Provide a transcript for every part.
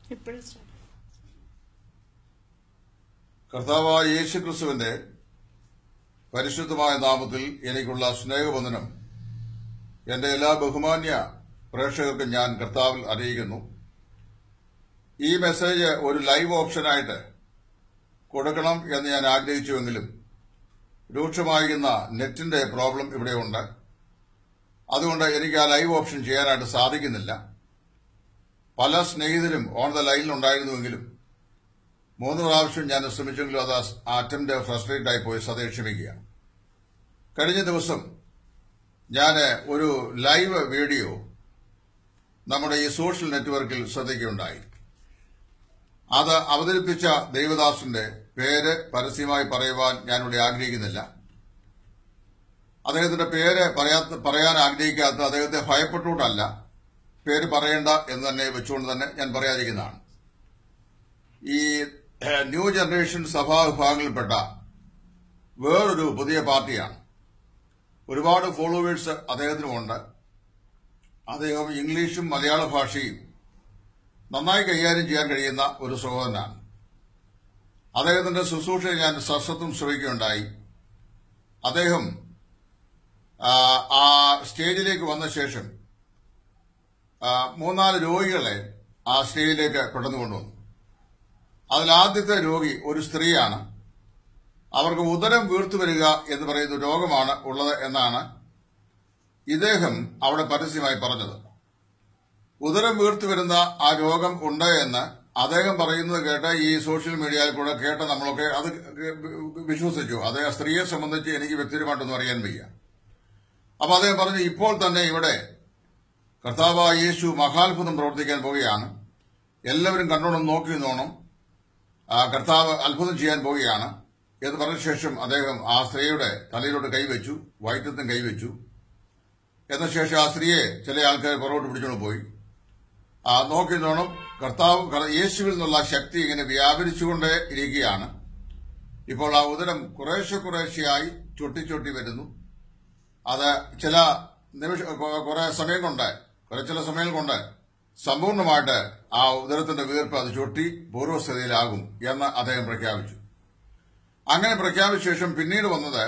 ഇപ്പോഴും സ്റ്റാർട്ട് കർത്താവായ യേശു ക്രിസ്തുവിന്റെ പരിശുദ്ധമായ നാമത്തിൽ എനിക്കുള്ള സ്നേഹവന്ദനം എന്റെ എല്ലാ ബഹുമാന്യ പ്രേക്ഷകർക്കും ഞാൻ കർത്താവിൽ അറിയിക്കുന്നു ഈ മെസ്സേജ് ഒരു ലൈവ് ഓപ്ഷനായിട്ട് കൊടുക്കണം എന്ന് ഞാൻ ആഗ്രഹിച്ചുവെങ്കിലും രൂക്ഷമായിരിക്കുന്ന നെറ്റിന്റെ പ്രോബ്ലം ഇവിടെയുണ്ട് അതുകൊണ്ട് എനിക്ക് ആ ലൈവ് ഓപ്ഷൻ ചെയ്യാനായിട്ട് സാധിക്കുന്നില്ല പല സ്നേഹിതരും ഓൺ ദ ലൈനിലുണ്ടായിരുന്നുവെങ്കിലും മൂന്ന് പ്രാവശ്യം ഞാൻ ശ്രമിച്ചെങ്കിലും അത് ആ അറ്റംപ്റ്റ് ഫ്രസ്ട്രേറ്റ് ആയി പോയി സതേ ക്ഷമിക്കുക കഴിഞ്ഞ ദിവസം ഞാൻ ഒരു ലൈവ് വീഡിയോ നമ്മുടെ ഈ സോഷ്യൽ നെറ്റ്വർക്കിൽ ശ്രദ്ധിക്കുകയുണ്ടായി അത് അവതരിപ്പിച്ച ദേവദാസിന്റെ പേര് പരസ്യമായി പറയുവാൻ ഞാനിവിടെ ആഗ്രഹിക്കുന്നില്ല അദ്ദേഹത്തിന്റെ പേര് പറയാത്ത പറയാൻ ആഗ്രഹിക്കാത്ത അദ്ദേഹത്തെ ഭയപ്പെട്ടുകൊണ്ടല്ല പേര് പറയേണ്ട എന്ന് തന്നെ വെച്ചുകൊണ്ട് തന്നെ ഞാൻ പറയാതിരിക്കുന്നതാണ് ഈ ഏഹ്, ന്യൂ ജനറേഷൻ സഭാ വിഭാഗങ്ങളിൽപ്പെട്ട വേറൊരു പുതിയ പാർട്ടിയാണ് ഒരുപാട് ഫോളോവേഴ്സ് അദ്ദേഹത്തിനുമുണ്ട് അദ്ദേഹം ഇംഗ്ലീഷും മലയാള ഭാഷയും നന്നായി കൈകാര്യം ചെയ്യാൻ കഴിയുന്ന ഒരു സഹോദരനാണ് അദ്ദേഹത്തിന്റെ ശുശ്രൂഷയെ ഞാൻ സശ്രദ്ധം ശ്രമിക്കുകയുണ്ടായി അദ്ദേഹം ആ, ആ സ്റ്റേജിലേക്ക് വന്ന ശേഷം ആ, മൂന്നാല് രോഗികളെ ആ സ്റ്റേജിലേക്ക് പെട്ടെന്ന് കൊണ്ടുവന്നു അതിൽ ആദ്യത്തെ രോഗി ഒരു സ്ത്രീയാണ് അവർക്ക് ഉദരം വീർത്തു വരിക എന്ന് പറയുന്ന ഒരു രോഗമാണ് ഉള്ളത് എന്നാണ് ഇദ്ദേഹം അവിടെ പരസ്യമായി പറഞ്ഞത് ഉദരം വീർത്തു വരുന്ന ആ രോഗം ഉണ്ട് എന്ന് അദ്ദേഹം പറയുന്നത് കേട്ട് ഈ സോഷ്യൽ മീഡിയയിൽ കൂടെ കേട്ട നമ്മളൊക്കെ അത് വിശ്വസിച്ചു അത് ആ സ്ത്രീയെ സംബന്ധിച്ച് എനിക്ക് വ്യക്തിപരമായിട്ടൊന്നും അറിയാൻ വയ്യ അപ്പൊ അദ്ദേഹം പറഞ്ഞു ഇപ്പോൾ തന്നെ ഇവിടെ കർത്താവായ യേശു മഹാത്ഭുതം പ്രവർത്തിക്കാൻ പോവുകയാണ് എല്ലാവരും കണ്ടോണം നോക്കി നിന്നോണം ആ കർത്താവ് അത്ഭുതം ചെയ്യാൻ പോവുകയാണ് എന്ന് പറഞ്ഞ ശേഷം അദ്ദേഹം ആ സ്ത്രീയുടെ തലയിലോട്ട് കൈവച്ചു വയറ്റത്തും കൈവച്ചു എന്ന ശേഷം ആ സ്ത്രീയെ ചില ആൾക്കാർ പുറകോട്ട് പിടിച്ചുകൊണ്ട് പോയി ആ നോക്കി നോണം കർത്താവ് കർ- യേശുവിൽ നിന്നുള്ള ശക്തി ഇങ്ങനെ വ്യാപരിച്ചുകൊണ്ടേ ഇരിക്കുകയാണ് ഇപ്പോൾ ആ ഉദരം കുറേശ്ശെ കുറേശ്ശെയായി ചൊട്ടി ചൊട്ടി വരുന്നു അത് ചില നിമിഷ കൊ- കുറെ സമയം കൊണ്ട് കുറെ ചില സമയം കൊണ്ട് സമ്പൂർണ്ണമായിട്ട് ആ ഉദരത്തിന്റെ വീർപ്പ് അത് ചൊട്ടി പൂർവ്വസ്ഥിതിയിലാകും എന്ന് അദ്ദേഹം പ്രഖ്യാപിച്ചു അങ്ങനെ പ്രഖ്യാപിച്ച ശേഷം പിന്നീട് വന്നത്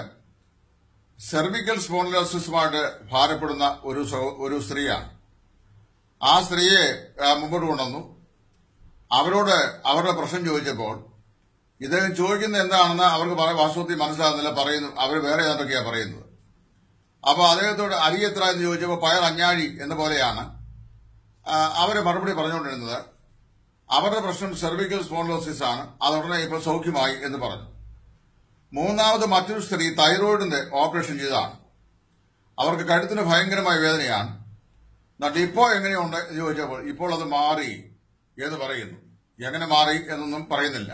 സെർവിക്കൽ സ്പോണ്ടിലോസിസുമായിട്ട് ഭാരപ്പെടുന്ന ഒരു സഹോ- ഒരു സ്ത്രീയാണ് ആ സ്ത്രീയെ ആ, മുമ്പോട്ട് കൊണ്ടുവന്നു അവരോട് അവരുടെ പ്രശ്നം ചോദിച്ചപ്പോൾ ഇദ്ദേഹം ചോദിക്കുന്നത് എന്താണെന്ന് അവർക്ക് പറ- വാസ്തവത്തിൽ മനസ്സിലാകുന്നില്ല പറയുന്നു അവർ വേറെ ഏതാണ്ടൊക്കെയാണ് പറയുന്നത് അപ്പൊ അദ്ദേഹത്തോട് അരി എത്ര എന്ന് ചോദിച്ചപ്പോൾ പയർ അഞ്ഞാഴി എന്ന പോലെയാണ് ആ, അവര് മറുപടി പറഞ്ഞുകൊണ്ടിരുന്നത് അവരുടെ പ്രശ്നം സെർവിക്കൽ സ്പോണ്ടലോസിസ് ആണ് അതുടനെ ഇപ്പോൾ സൗഖ്യമായി എന്ന് പറഞ്ഞു മൂന്നാമത് മറ്റൊരു സ്ത്രീ തൈറോയിഡിന്റെ ഓപ്പറേഷൻ ചെയ്തതാണ് അവർക്ക് കഴുത്തിന് ഭയങ്കരമായ വേദനയാണ് എന്നിട്ട് ഇപ്പോൾ എങ്ങനെയുണ്ട് എന്ന് ചോദിച്ചപ്പോൾ ഇപ്പോൾ അത് മാറി എന്ന് പറയുന്നു എങ്ങനെ മാറി എന്നൊന്നും പറയുന്നില്ല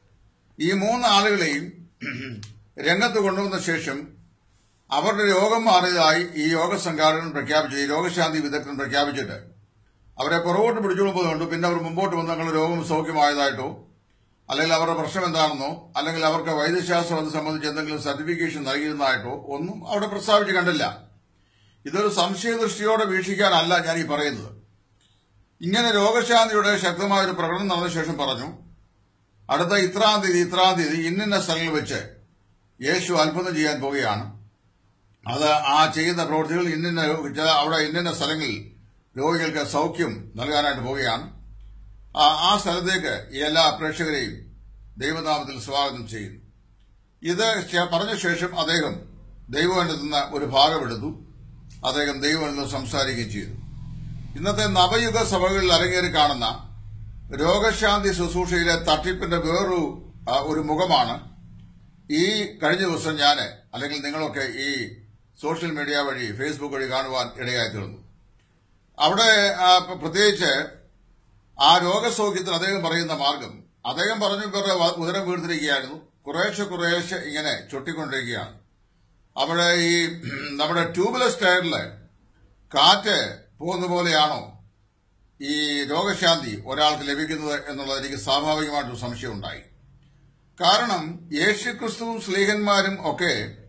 ഈ മൂന്ന് ആളുകളെയും രംഗത്ത് കൊണ്ടുവന്ന ശേഷം അവരുടെ രോഗം മാറിയതായി ഈ യോഗ സംഘാടകൻ പ്രഖ്യാപിച്ചു ഈ രോഗശാന്തി വിദഗ്ധൻ പ്രഖ്യാപിച്ചിട്ട് അവരെ പുറകോട്ട് പിടിച്ചുകൊണ്ട് പോകുന്നുണ്ട് പിന്നെ അവർ മുമ്പോട്ട് വന്ന് തങ്ങളുടെ രോഗം സൗഖ്യമായതായിട്ടോ അല്ലെങ്കിൽ അവരുടെ പ്രശ്നം എന്താണെന്നോ അല്ലെങ്കിൽ അവർക്ക് വൈദ്യശാസ്ത്രം അത് സംബന്ധിച്ച് എന്തെങ്കിലും സർട്ടിഫിക്കേഷൻ നൽകിയിരുന്നതായിട്ടോ ഒന്നും അവിടെ പ്രസ്താവിച്ച് കണ്ടില്ല ഇതൊരു സംശയദൃഷ്ടിയോടെ വീക്ഷിക്കാനല്ല ഞാൻ ഈ പറയുന്നത് ഇങ്ങനെ രോഗശാന്തിയുടെ ശക്തമായ ഒരു പ്രകടനം നടന്ന ശേഷം പറഞ്ഞു അടുത്ത ഇത്രാം തീയതി ഇത്രാം തീയതി ഇന്നിന്ന സ്ഥലങ്ങളിൽ വെച്ച് യേശു അത്ഭുതം ചെയ്യാൻ പോവുകയാണ് അത് ആ ചെയ്യുന്ന പ്രവൃത്തികൾ ഇന്നിന്ന ചില അവിടെ ഇന്നിന്ന സ്ഥലങ്ങളിൽ രോഗികൾക്ക് സൗഖ്യം നൽകാനായിട്ട് പോവുകയാണ് ആ ആ സ്ഥലത്തേക്ക് ഈ എല്ലാ പ്രേക്ഷകരെയും ദൈവനാമത്തിൽ സ്വാഗതം ചെയ്യുന്നു ഇത് ശ- പറഞ്ഞ ശേഷം അദ്ദേഹം ദൈവവനത്തിൽ നിന്ന് ഒരു ഭാഗമെടുത്തു അദ്ദേഹം ദൈവവനത്തിൽ നിന്ന് സംസാരിക്കുകയും ചെയ്തു ഇന്നത്തെ നവയുഗ സഭകളിൽ അരങ്ങേറി കാണുന്ന രോഗശാന്തി ശുശ്രൂഷയിലെ തട്ടിപ്പിന്റെ വേറൊരു ആ, ഒരു മുഖമാണ് ഈ കഴിഞ്ഞ ദിവസം ഞാൻ അല്ലെങ്കിൽ നിങ്ങളൊക്കെ ഈ സോഷ്യൽ മീഡിയ വഴി ഫേസ്ബുക്ക് വഴി കാണുവാൻ ഇടയായി തീർന്നു അവിടെ ആ, പ്ര- പ്രത്യേകിച്ച് ആ രോഗസൗഖ്യത്തിൽ അദ്ദേഹം പറയുന്ന മാർഗം അദ്ദേഹം പറഞ്ഞു ഇവരുടെ വ- ഉദരം വീഴ്ത്തിരിക്കുകയായിരുന്നു കുറേശ്ശെ കുറേശ്ശെ ഇങ്ങനെ ചൊട്ടിക്കൊണ്ടിരിക്കുകയാണ് അവിടെ ഈ നമ്മുടെ ട്യൂബ്ലെസ് ടയറില് കാറ്റ് പോകുന്ന പോലെയാണോ ഈ രോഗശാന്തി ഒരാൾക്ക് ലഭിക്കുന്നത് എന്നുള്ളത് എനിക്ക് സ്വാഭാവികമായിട്ടൊരു സംശയം ഉണ്ടായി കാരണം യേശുക്രിസ്തുവും സ്ലീഹന്മാരും ഒക്കെ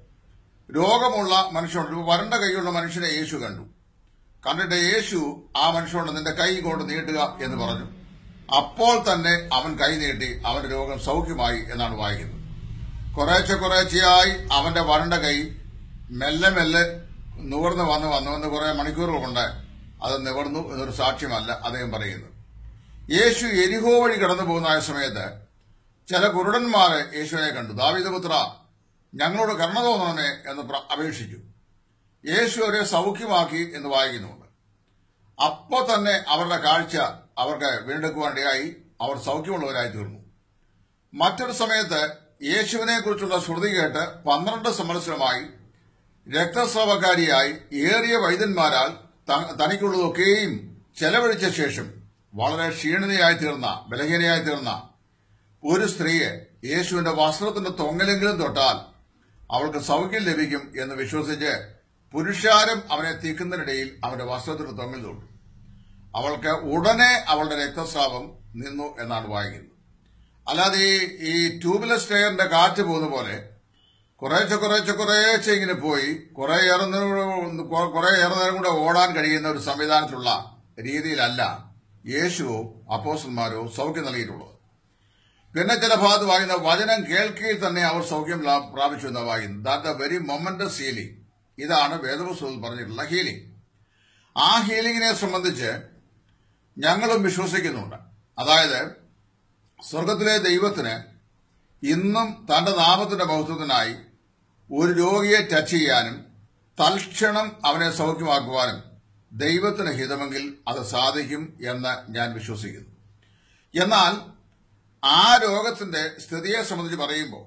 രോഗമുള്ള മനുഷ്യനുണ്ട് വരണ്ട കൈയുള്ള മനുഷ്യനെ യേശു കണ്ടു കണ്ടിട്ട് യേശു ആ മനുഷ്യനോട് നിന്റെ കൈ കൊണ്ട് നീട്ടുക എന്ന് പറഞ്ഞു അപ്പോൾ തന്നെ അവൻ കൈനീട്ടി അവന്റെ രോഗം സൗഖ്യമായി എന്നാണ് വായിക്കുന്നത് കുറേശ്ശെ കുറേശ്ശെയായി അവന്റെ വരണ്ട കൈ മെല്ലെ മെല്ലെ നിവർന്ന് വന്ന് വന്നു വന്ന് കുറെ മണിക്കൂറുകൾ കൊണ്ട് അത് നിവർന്നു എന്നൊരു സാക്ഷ്യമല്ല അദ്ദേഹം പറയുന്നത് യേശു എരിഹോ വഴി കടന്നു പോകുന്ന ആ സമയത്ത് ചില കുരുടന്മാരെ യേശുവിനെ കണ്ടു ദാവിദപുത്ര ഞങ്ങളോട് കരുണ തോന്നണമേ എന്ന് പ്ര- അപേക്ഷിച്ചു യേശു അവരെ സൗഖ്യമാക്കി എന്ന് വായിക്കുന്നുണ്ട് അപ്പോൾ തന്നെ അവരുടെ കാഴ്ച അവർക്ക് വീണ്ടെടുക്കുവാനിടയായി അവർ സൗഖ്യമുള്ളവരായി തീർന്നു മറ്റൊരു സമയത്ത് യേശുവിനെ കുറിച്ചുള്ള ശ്രുതി കേട്ട് പന്ത്രണ്ട് സംവത്സരമായി രക്തസ്രാവക്കാരിയായി ഏറിയ വൈദ്യന്മാരാൽ ത- തനിക്കുള്ളതൊക്കെയും ചെലവഴിച്ച ശേഷം വളരെ ക്ഷീണിതയായി തീർന്ന ബലഹീനയായി തീർന്ന ഒരു സ്ത്രീയെ യേശുവിന്റെ വസ്ത്രത്തിന്റെ തൊങ്ങലെങ്കിലും തൊട്ടാൽ അവൾക്ക് സൗഖ്യം ലഭിക്കും എന്ന് വിശ്വസിച്ച് പുരുഷാരം അവനെ തീക്കുന്നതിനിടയിൽ അവന്റെ വസ്ത്രത്തിന്റെ തൊങ്ങൽ തൊട്ടു അവൾക്ക് ഉടനെ അവളുടെ രക്തസ്രാവം നിന്നു എന്നാണ് വായിക്കുന്നത് അല്ലാതെ ഈ ഈ ട്യൂബ്ലെസ് ടയറിന്റെ കാറ്റ് പോകുന്ന പോലെ കുറേശ്ശെ കുറേശ്ശെ കുറേശ്ശെ ഇങ്ങനെ പോയി കുറെ ഏറെ നേരം കുറെ ഏറെ നേരം കൂടെ ഓടാൻ കഴിയുന്ന ഒരു സംവിധാനത്തിലുള്ള രീതിയിലല്ല യേശുവോ അപ്പോസ്റ്റന്മാരോ സൗഖ്യം നൽകിയിട്ടുള്ളത് പിന്നെ ചില ഭാഗത്ത് വായിക്കുന്ന വചനം കേൾക്കയിൽ തന്നെ അവർ സൗഖ്യം ലാ- പ്രാപിച്ചു എന്ന് വായിക്കുന്നു that the very momentous healing ഇതാണ് വേദപുസ്തകത്തിൽ പറഞ്ഞിട്ടുള്ള ഹീലിംഗ് ആ ഹീലിംഗിനെ സംബന്ധിച്ച് ഞങ്ങളും വിശ്വസിക്കുന്നുണ്ട് അതായത് സ്വർഗത്തിലെ ദൈവത്തിന് ഇന്നും തന്റെ നാമത്തിന്റെ മഹത്വത്തിനായി ഒരു രോഗിയെ ടച്ച് ചെയ്യാനും തൽക്ഷണം അവനെ സൗഖ്യമാക്കുവാനും ദൈവത്തിന് ഹിതമെങ്കിൽ അത് സാധിക്കും എന്ന് ഞാൻ വിശ്വസിക്കുന്നു എന്നാൽ ആ രോഗത്തിന്റെ സ്ഥിതിയെ സംബന്ധിച്ച് പറയുമ്പോൾ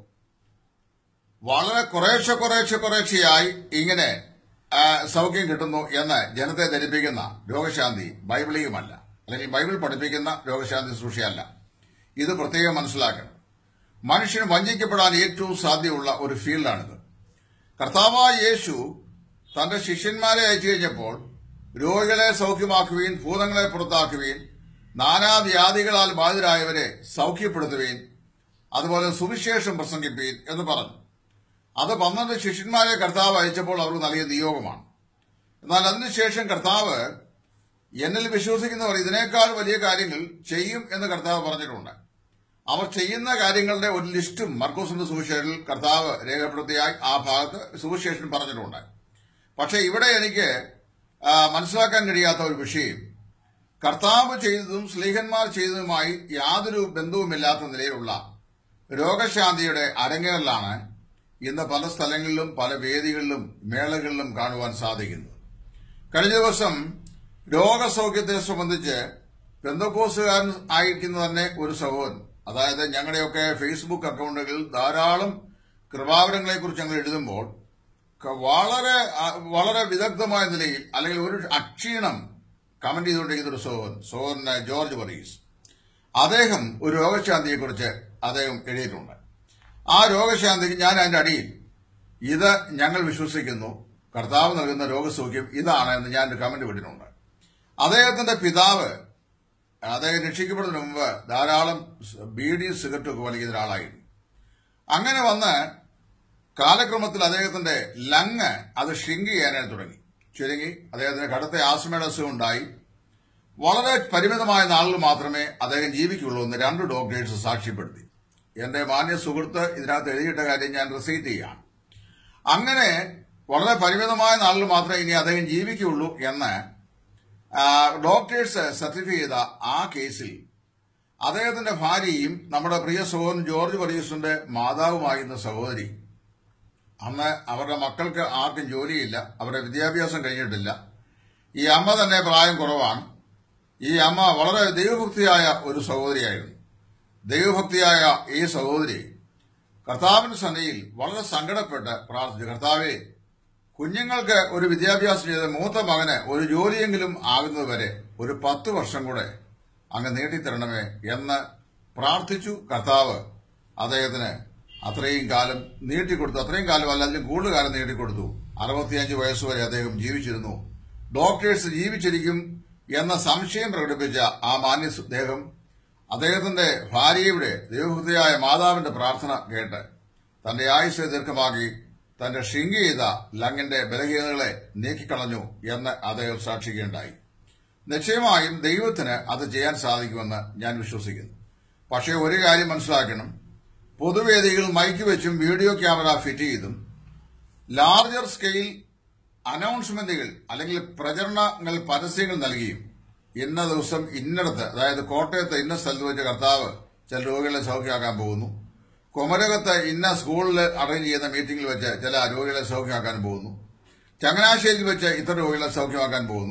വളരെ കുറേശ്ശെ കുറേശ്ശെ കുറേശ്ശെയായി ഇങ്ങനെ ആ, സൗഖ്യം കിട്ടുന്നു എന്ന് ജനത്തെ ധരിപ്പിക്കുന്ന രോഗശാന്തി ബൈബിളിയുമല്ല അല്ലെങ്കിൽ ബൈബിൾ പഠിപ്പിക്കുന്ന രോഗശാന്തി സൃഷ്ടിയല്ല ഇത് പ്രത്യേകം മനസ്സിലാക്കണം മനുഷ്യന് വഞ്ചിക്കപ്പെടാൻ ഏറ്റവും സാധ്യതയുള്ള ഒരു ഫീൽഡാണിത് കർത്താവായ യേശു തന്റെ ശിഷ്യന്മാരെ അയച്ചു കഴിഞ്ഞപ്പോൾ രോഗികളെ സൗഖ്യമാക്കുവീൻ ഭൂതങ്ങളെ പുറത്താക്കുവീൻ നാനാവ്യാധികളാൽ ബാധിതരായവരെ സൗഖ്യപ്പെടുത്തുവീൻ അതുപോലെ സുവിശേഷം പ്രസംഗിപ്പീൻ എന്ന് പറഞ്ഞു അത് പന്ത്രണ്ട് ശിഷ്യന്മാരെ കർത്താവ് അയച്ചപ്പോൾ അവർക്ക് നൽകിയ നിയോഗമാണ് എന്നാൽ അതിനുശേഷം കർത്താവ് എന്നിൽ വിശ്വസിക്കുന്നവർ ഇതിനേക്കാൾ വലിയ കാര്യങ്ങൾ ചെയ്യും എന്ന് കർത്താവ് പറഞ്ഞിട്ടുണ്ട് അവർ ചെയ്യുന്ന കാര്യങ്ങളുടെ ഒരു ലിസ്റ്റും മർക്കോസിന്റെ സുവിശേഷത്തിൽ കർത്താവ് രേഖപ്പെടുത്തിയായി ആ ഭാഗത്ത് സുവിശേഷൻ പറഞ്ഞിട്ടുണ്ട് പക്ഷെ ഇവിടെ എനിക്ക് ആ, മനസ്സിലാക്കാൻ കഴിയാത്ത ഒരു വിഷയം കർത്താവ് ചെയ്തതും സ്ലീഹന്മാർ ചെയ്തതുമായി യാതൊരു ബന്ധവുമില്ലാത്ത നിലയിലുള്ള രോഗശാന്തിയുടെ അരങ്ങേറലാണ് ഇന്ന് പല സ്ഥലങ്ങളിലും പല വേദികളിലും മേളകളിലും കാണുവാൻ സാധിക്കുന്നത് കഴിഞ്ഞ ദിവസം രോഗസൗഖ്യത്തെ സംബന്ധിച്ച് പെന്തക്കോസുകാരൻ ആയിരിക്കുന്ന തന്നെ ഒരു സഹോദരൻ അതായത് ഞങ്ങളുടെയൊക്കെ ഫേസ്ബുക്ക് അക്കൗണ്ടുകളിൽ ധാരാളം കൃപാവരങ്ങളെക്കുറിച്ച് ഞങ്ങൾ എഴുതുമ്പോൾ ക- വളരെ ആ, വളരെ വിദഗ്ധമായ നിലയിൽ അല്ലെങ്കിൽ ഒരു അക്ഷീണം കമന്റ് ചെയ്തുകൊണ്ടിരിക്കുന്ന ഒരു സഹോദരൻ സഹോദരൻ ജോർജ് വർഗീസ് അദ്ദേഹം ഒരു രോഗശാന്തിയെക്കുറിച്ച് അദ്ദേഹം എഴുതിയിട്ടുണ്ട് ആ രോഗശാന്തിക്ക് ഞാൻ അതിന്റെ അടിയിൽ ഇത് ഞങ്ങൾ വിശ്വസിക്കുന്നു കർത്താവ് നൽകുന്ന രോഗസൗഖ്യം ഇതാണ് എന്ന് ഞാൻ ഒരു കമന്റ് വിട്ടിട്ടുണ്ട് അദ്ദേഹത്തിന്റെ പിതാവ് അദ്ദേഹം രക്ഷിക്കപ്പെടുന്നതിന് മുമ്പ് ധാരാളം ബീഡി സിഗരറ്റൊക്കെ വലിക്കുന്ന ഒരാളായിരുന്നു അങ്ങനെ വന്ന് കാലക്രമത്തിൽ അദ്ദേഹത്തിന്റെ ലങ് അത് ഷ്രിങ്ക് ചെയ്യാനായി തുടങ്ങി ചുരുങ്ങി അദ്ദേഹത്തിന് കടുത്ത ആസ്മയുടെ അസുഖം ഉണ്ടായി വളരെ പരിമിതമായ നാളുകൾ മാത്രമേ അദ്ദേഹം ജീവിക്കുള്ളൂ എന്ന് രണ്ട് ഡോക്ടേഴ്സ് സാക്ഷ്യപ്പെടുത്തി എന്റെ മാന്യ സുഹൃത്ത് ഇതിനകത്ത് എഴുതിയിട്ട കാര്യം ഞാൻ റിസീറ്റ് ചെയ്യാണ് അങ്ങനെ വളരെ പരിമിതമായ നാളുകൾ മാത്രമേ ഇനി അദ്ദേഹം ജീവിക്കുള്ളൂ എന്ന് ആ, ഡോക്ടേഴ്സ് സർട്ടിഫൈ ചെയ്ത ആ കേസിൽ അദ്ദേഹത്തിന്റെ ഭാര്യയും നമ്മുടെ പ്രിയ സഹോദരൻ ജോർജ് വർഗീസിന്റെ മാതാവുമായിരുന്ന സഹോദരി അന്ന് അവരുടെ മക്കൾക്ക് ആർക്കും ജോലിയില്ല അവരുടെ വിദ്യാഭ്യാസം കഴിഞ്ഞിട്ടില്ല ഈ അമ്മ തന്നെ പ്രായം കുറവാണ് ഈ അമ്മ വളരെ ദൈവഭക്തിയായ ഒരു സഹോദരിയായിരുന്നു ദൈവഭക്തിയായ ഈ സഹോദരി കർത്താവിന്റെ സന്നിധിയിൽ വളരെ സങ്കടപ്പെട്ട് പ്രാർത്ഥിച്ചു കർത്താവെ കുഞ്ഞുങ്ങൾക്ക് ഒരു വിദ്യാഭ്യാസം ചെയ്ത മൂത്ത മകന് ഒരു ജോലിയെങ്കിലും ആകുന്നതുവരെ ഒരു പത്ത് വർഷം കൂടെ അങ്ങ് നീട്ടിത്തരണമേ എന്ന് പ്രാർത്ഥിച്ചു കർത്താവ് അദ്ദേഹത്തിന് അത്രയും കാലം നീട്ടിക്കൊടുത്തു അത്രയും കാലം അല്ല അതിലും കൂടുതൽ കാലം നീട്ടിക്കൊടുത്തു അറുപത്തിയഞ്ച് വയസ്സുവരെ അദ്ദേഹം ജീവിച്ചിരുന്നു ഡോക്ടേഴ്സ് ജീവിച്ചിരിക്കും എന്ന സംശയം പ്രകടിപ്പിച്ച ആ മാന്യ ദേഹം അദ്ദേഹത്തിന്റെ ഭാര്യയുടെ ദൈവഭക്തിയായ മാതാവിന്റെ പ്രാർത്ഥന കേട്ട് തന്റെ ആയുസ് ദീർഘമാക്കി തന്റെ ഷിങ്ക് ചെയ്ത ലങ്ങിന്റെ ബലഹീനതകളെ നീക്കിക്കളഞ്ഞു എന്ന് അദ്ദേഹം സാക്ഷിക്കുകയുണ്ടായി നിശ്ചയമായും ദൈവത്തിന് അത് ചെയ്യാൻ സാധിക്കുമെന്ന് ഞാൻ വിശ്വസിക്കുന്നു പക്ഷേ ഒരു കാര്യം മനസ്സിലാക്കണം പൊതുവേദികൾ മൈക്ക് വെച്ചും വീഡിയോ ക്യാമറ ഫിറ്റ് ചെയ്തും ലാർജർ സ്കെയിൽ അനൗൺസ്മെന്റുകൾ അല്ലെങ്കിൽ പ്രചരണങ്ങൾ പരസ്യങ്ങൾ നൽകിയും ഇന്ന ദിവസം ഇന്നടത്ത് അതായത് കോട്ടയത്ത് ഇന്ന സ്ഥലത്ത് വെച്ച് കർത്താവ് ചില രോഗികളെ സൗഖ്യമാക്കാൻ പോകുന്നു കുമരകത്ത് ഇന്ന സ്കൂളിൽ അറേഞ്ച് ചെയ്യുന്ന മീറ്റിംഗിൽ വെച്ച് ചില രോഗികളെ സൗഖ്യമാക്കാൻ പോകുന്നു ചങ്ങനാശ്ശേരിയിൽ വെച്ച് ഇത്ര രോഗികളെ സൗഖ്യമാക്കാൻ പോകുന്നു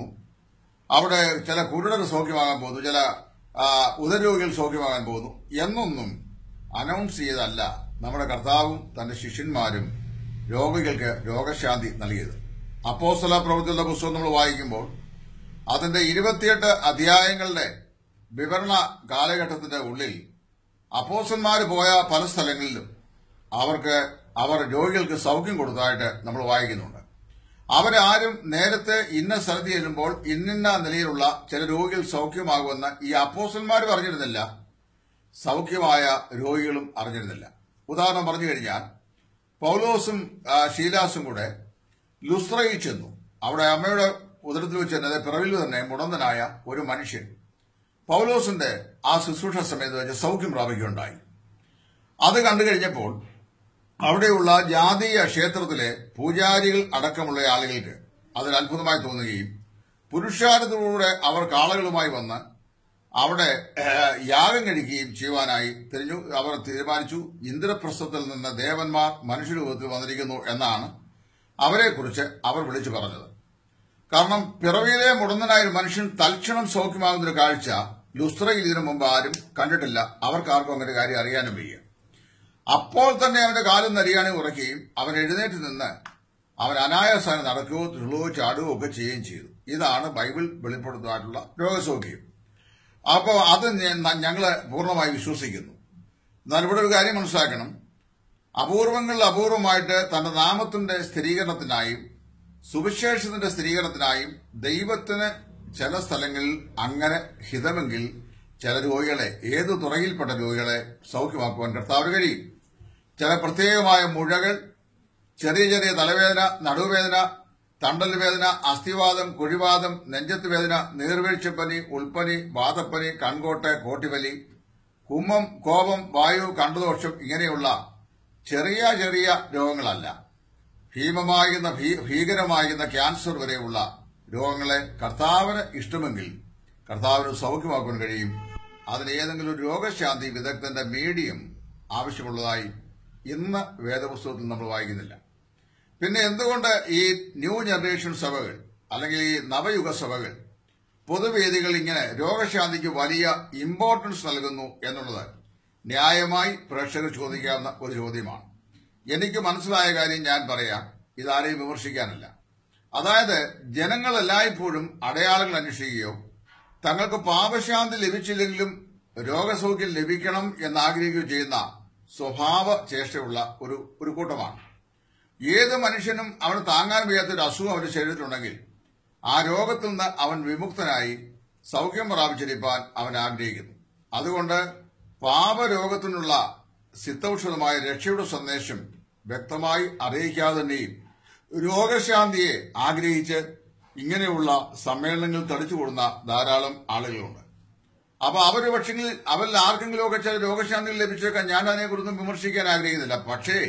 അവിടെ ചില കുരുടർ സൗഖ്യമാകാൻ പോകുന്നു ചില ആ, ഉദരരോഗികൾ സൗഖ്യമാകാൻ പോകുന്നു എന്നൊന്നും അനൗൺസ് ചെയ്തല്ല നമ്മുടെ കർത്താവും തന്റെ ശിഷ്യന്മാരും രോഗികൾക്ക് രോഗശാന്തി നൽകിയത് അപ്പോസ്തല പ്രവൃത്തിയുടെ പുസ്തകം നമ്മൾ വായിക്കുമ്പോൾ അതിന്റെ ഇരുപത്തിയെട്ട് അധ്യായങ്ങളുടെ വിവരണ കാലഘട്ടത്തിന്റെ ഉള്ളിൽ അപ്പോസന്മാർ പോയ പല സ്ഥലങ്ങളിലും അവർക്ക് അവർ രോഗികൾക്ക് സൗഖ്യം കൊടുത്തതായിട്ട് നമ്മൾ വായിക്കുന്നുണ്ട് അവരാരും നേരത്തെ ഇന്ന സ്ഥലത്ത് ചെല്ലുമ്പോൾ ഇന്നിന്ന നിലയിലുള്ള ചില രോഗികൾ സൗഖ്യമാകുമെന്ന് ഈ അപ്പോസന്മാർ പറഞ്ഞിരുന്നില്ല സൗഖ്യമായ രോഗികളും അറിഞ്ഞിരുന്നില്ല ഉദാഹരണം പറഞ്ഞു കഴിഞ്ഞാൽ പൗലോസും ആ, ശീലാസും കൂടെ ലുസ്ത്രയിൽ ചെന്നു അവിടെ അമ്മയുടെ ഉദരത്തിൽ വെച്ച് തന്നെ പിറവിൽ തന്നെ മുടന്തനായ ഒരു മനുഷ്യൻ പൗലോസിന്റെ ആ ശുശ്രൂഷ സമയത്ത് വെച്ച് സൗഖ്യം പ്രാപിക്കുകയുണ്ടായി അത് കണ്ടു കഴിഞ്ഞപ്പോൾ അവിടെയുള്ള ജാതീയ ക്ഷേത്രത്തിലെ പൂജാരികൾ അടക്കമുള്ള ആളുകൾക്ക് അതിൽ അത്ഭുതമായി തോന്നുകയും പുരുഷാരത്തിലൂടെ അവർ കാളകളുമായി വന്ന് അവിടെ ഏഹ്, യാഗം കഴിക്കുകയും ചെയ്യുവാനായി തിരിഞ്ഞു അവർ തീരുമാനിച്ചു ഇന്ദ്രപ്രസ്ഥത്തിൽ നിന്ന് ദേവന്മാർ മനുഷ്യരൂപത്തിൽ വന്നിരിക്കുന്നു എന്നാണ് അവരെക്കുറിച്ച് അവർ വിളിച്ചു പറഞ്ഞത് കാരണം പിറവിയിലെ മുടന്തനായ ഒരു മനുഷ്യൻ തൽക്ഷണം സൗഖ്യമാകുന്ന ഒരു കാഴ്ച ലുസ്ത്രയിൽ ഇതിനു മുമ്പ് ആരും കണ്ടിട്ടില്ല അവർക്കാർക്കും അങ്ങനെ കാര്യം അറിയാനും വയ്യ അപ്പോൾ തന്നെ അവന്റെ കാലും നരിയാണെ ഉറക്കുകയും അവൻ എഴുന്നേറ്റ് നിന്ന് അവൻ അനായാസാനം നടക്കുകയോ തുള്ളുകയോ ചാടുകയോ ഒക്കെ ചെയ്യുകയും ചെയ്തു ഇതാണ് ബൈബിൾ വെളിപ്പെടുത്തതായിട്ടുള്ള രോഗസൗഖ്യം അപ്പോൾ അത് ഞ- ഞങ്ങള് പൂർണ്ണമായി വിശ്വസിക്കുന്നു എന്നാൽ ഇവിടെ ഒരു കാര്യം മനസ്സിലാക്കണം അപൂർവങ്ങളിൽ അപൂർവമായിട്ട് തന്റെ നാമത്തിന്റെ സ്ഥിരീകരണത്തിനായും സുവിശേഷത്തിന്റെ സ്ഥിരീകരണത്തിനായും ദൈവത്തിന് ചില സ്ഥലങ്ങളിൽ അങ്ങനെ ഹിതമെങ്കിൽ ചില രോഗികളെ ഏത് തുറയിൽപ്പെട്ട രോഗികളെ സൗഖ്യമാക്കുവാൻ കർത്താവിന് കഴിയും ചില പ്രത്യേകമായ മുഴകൾ ചെറിയ ചെറിയ തലവേദന നടുവേദന തണ്ടൽ വേദന അസ്ഥിവാദം കുഴിവാദം നെഞ്ചത്ത് വേദന നീർവീഴ്ചപ്പനി ഉൾപ്പനി വാദപ്പനി കൺകോട്ട് കോട്ടിവലി കുമ്മം കോപം വായു കണ്ടുദോഷം ഇങ്ങനെയുള്ള ചെറിയ ചെറിയ രോഗങ്ങളല്ല ഭീമമാകുന്ന ഭീ- ഭീകരമാകുന്ന ക്യാൻസർ വരെയുള്ള രോഗങ്ങളെ കർത്താവിന് ഇഷ്ടമെങ്കിൽ കർത്താവിന് സൗഖ്യമാക്കാൻ കഴിയും അതിന് ഏതെങ്കിലും ഒരു രോഗശാന്തി വിദഗ്ധന്റെ മീഡിയം ആവശ്യമുള്ളതായി ഇന്ന് വേദപുസ്തകത്തിൽ നമ്മൾ വായിക്കുന്നില്ല പിന്നെ എന്തുകൊണ്ട് ഈ ന്യൂ ജനറേഷൻ സഭകൾ അല്ലെങ്കിൽ ഈ നവയുഗ സഭകൾ പൊതുവേദികൾ ഇങ്ങനെ രോഗശാന്തിക്ക് വലിയ ഇമ്പോർട്ടൻസ് നൽകുന്നു എന്നുള്ളത് ന്യായമായി പ്രേക്ഷകർ ചോദിക്കാവുന്ന ഒരു ചോദ്യമാണ് എനിക്ക് മനസ്സിലായ കാര്യം ഞാൻ പറയാം ഇതാരെയും വിമർശിക്കാനല്ല അതായത് ജനങ്ങൾ എല്ലായ്പ്പോഴും അടയാളങ്ങൾ അന്വേഷിക്കുകയോ തങ്ങൾക്ക് പാപശാന്തി ലഭിച്ചില്ലെങ്കിലും രോഗസൗഖ്യം ലഭിക്കണം എന്നാഗ്രഹിക്കുകയോ ചെയ്യുന്ന സ്വഭാവ ചേഷ്ടയുള്ള ഒരു ഒരു കൂട്ടമാണ് ഏത് മനുഷ്യനും അവന് താങ്ങാൻ വയ്യാത്ത ഒരു അസുഖം അവന്റെ ശരീരത്തിലുണ്ടെങ്കിൽ ആ രോഗത്തിൽ നിന്ന് അവൻ വിമുക്തനായി സൗഖ്യം പ്രാപിച്ചിരിക്കാൻ അവൻ ആഗ്രഹിക്കുന്നു അതുകൊണ്ട് പാപരോഗത്തിനുള്ള സിദ്ധൌഷധമായ രക്ഷയുടെ സന്ദേശം വ്യക്തമായി അറിയിക്കാതെ തന്നെയും രോഗശാന്തിയെ ആഗ്രഹിച്ച് ഇങ്ങനെയുള്ള സമ്മേളനങ്ങൾ തടിച്ചുകൂടുന്ന ധാരാളം ആളുകളുണ്ട് അപ്പൊ അവര് പക്ഷെങ്കിൽ അവരിൽ ആർക്കെങ്കിലുമൊക്കെ ചില രോഗശാന്തി ലഭിച്ചേക്കാൻ ഞാൻ അതിനെക്കുറിച്ചൊന്നും വിമർശിക്കാൻ ആഗ്രഹിക്കുന്നില്ല പക്ഷേ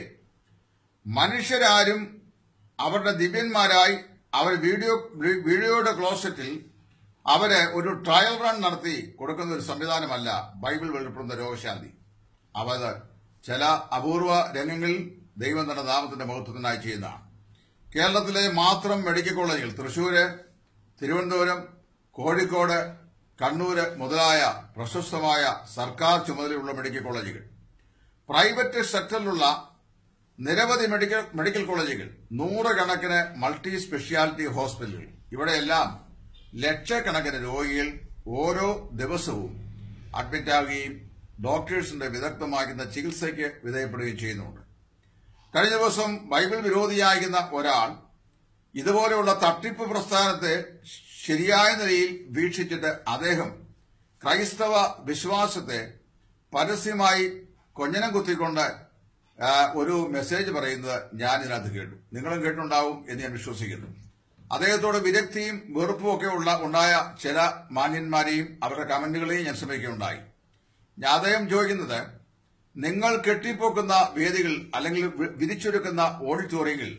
മനുഷ്യരാരും അവരുടെ ദിവ്യന്മാരായി അവർ വീഡിയോ വീഡിയോയുടെ ക്ലോസറ്റിൽ അവര് ഒരു ട്രയൽ റൺ നടത്തി കൊടുക്കുന്ന ഒരു സംവിധാനമല്ല ബൈബിൾ വെളിപ്പെടുന്ന രോഗശാന്തി അവത് ചില അപൂർവ രംഗങ്ങളിൽ ദൈവം തന്റെ നാമത്തിന്റെ മഹത്വത്തിനായി ചെയ്യുന്നതാണ് കേരളത്തിലെ മാത്രം മെഡിക്കൽ കോളേജുകൾ തൃശൂര് തിരുവനന്തപുരം കോഴിക്കോട് കണ്ണൂര് മുതലായ പ്രശസ്തമായ സർക്കാർ ചുമതലയുള്ള മെഡിക്കൽ കോളേജുകൾ പ്രൈവറ്റ് സെക്ടറിലുള്ള നിരവധി മെഡിക്കൽ മെഡിക്കൽ കോളേജുകൾ നൂറുകണക്കിന് മൾട്ടി സ്പെഷ്യാലിറ്റി ഹോസ്പിറ്റലുകൾ ഇവിടെയെല്ലാം ലക്ഷക്കണക്കിന് രോഗികൾ ഓരോ ദിവസവും അഡ്മിറ്റാകുകയും ഡോക്ടേഴ്സിന്റെ വിദഗ്ധമാകുന്ന ചികിത്സയ്ക്ക് വിധേയപ്പെടുകയും ചെയ്യുന്നുണ്ട് കഴിഞ്ഞ ദിവസം ബൈബിൾ വിരോധിയാകുന്ന ഒരാൾ ഇതുപോലെയുള്ള തട്ടിപ്പ് പ്രസ്ഥാനത്തെ ശരിയായ നിലയിൽ വീക്ഷിച്ചിട്ട് അദ്ദേഹം ക്രൈസ്തവ വിശ്വാസത്തെ പരസ്യമായി കൊഞ്ഞനം കുത്തിക്കൊണ്ട് ആ, ഒരു മെസ്സേജ് പറയുന്നത് ഞാൻ ഇതിനകത്ത് കേട്ടു നിങ്ങളും കേട്ടുണ്ടാവും എന്ന് ഞാൻ വിശ്വസിക്കുന്നു അദ്ദേഹത്തോട് വിരക്തിയും വെറുപ്പും ഒക്കെ ഉള്ള ഉണ്ടായ ചില മാന്യന്മാരെയും അവരുടെ കമന്റുകളെയും ഞാൻ ശ്രമിക്കുകയുണ്ടായി ഞാൻ അദ്ദേഹം ചോദിക്കുന്നത് നിങ്ങൾ കെട്ടിപ്പോക്കുന്ന വേദികൾ അല്ലെങ്കിൽ വി- വിരിച്ചൊരുക്കുന്ന ഓഡിറ്റോറിയങ്ങളിൽ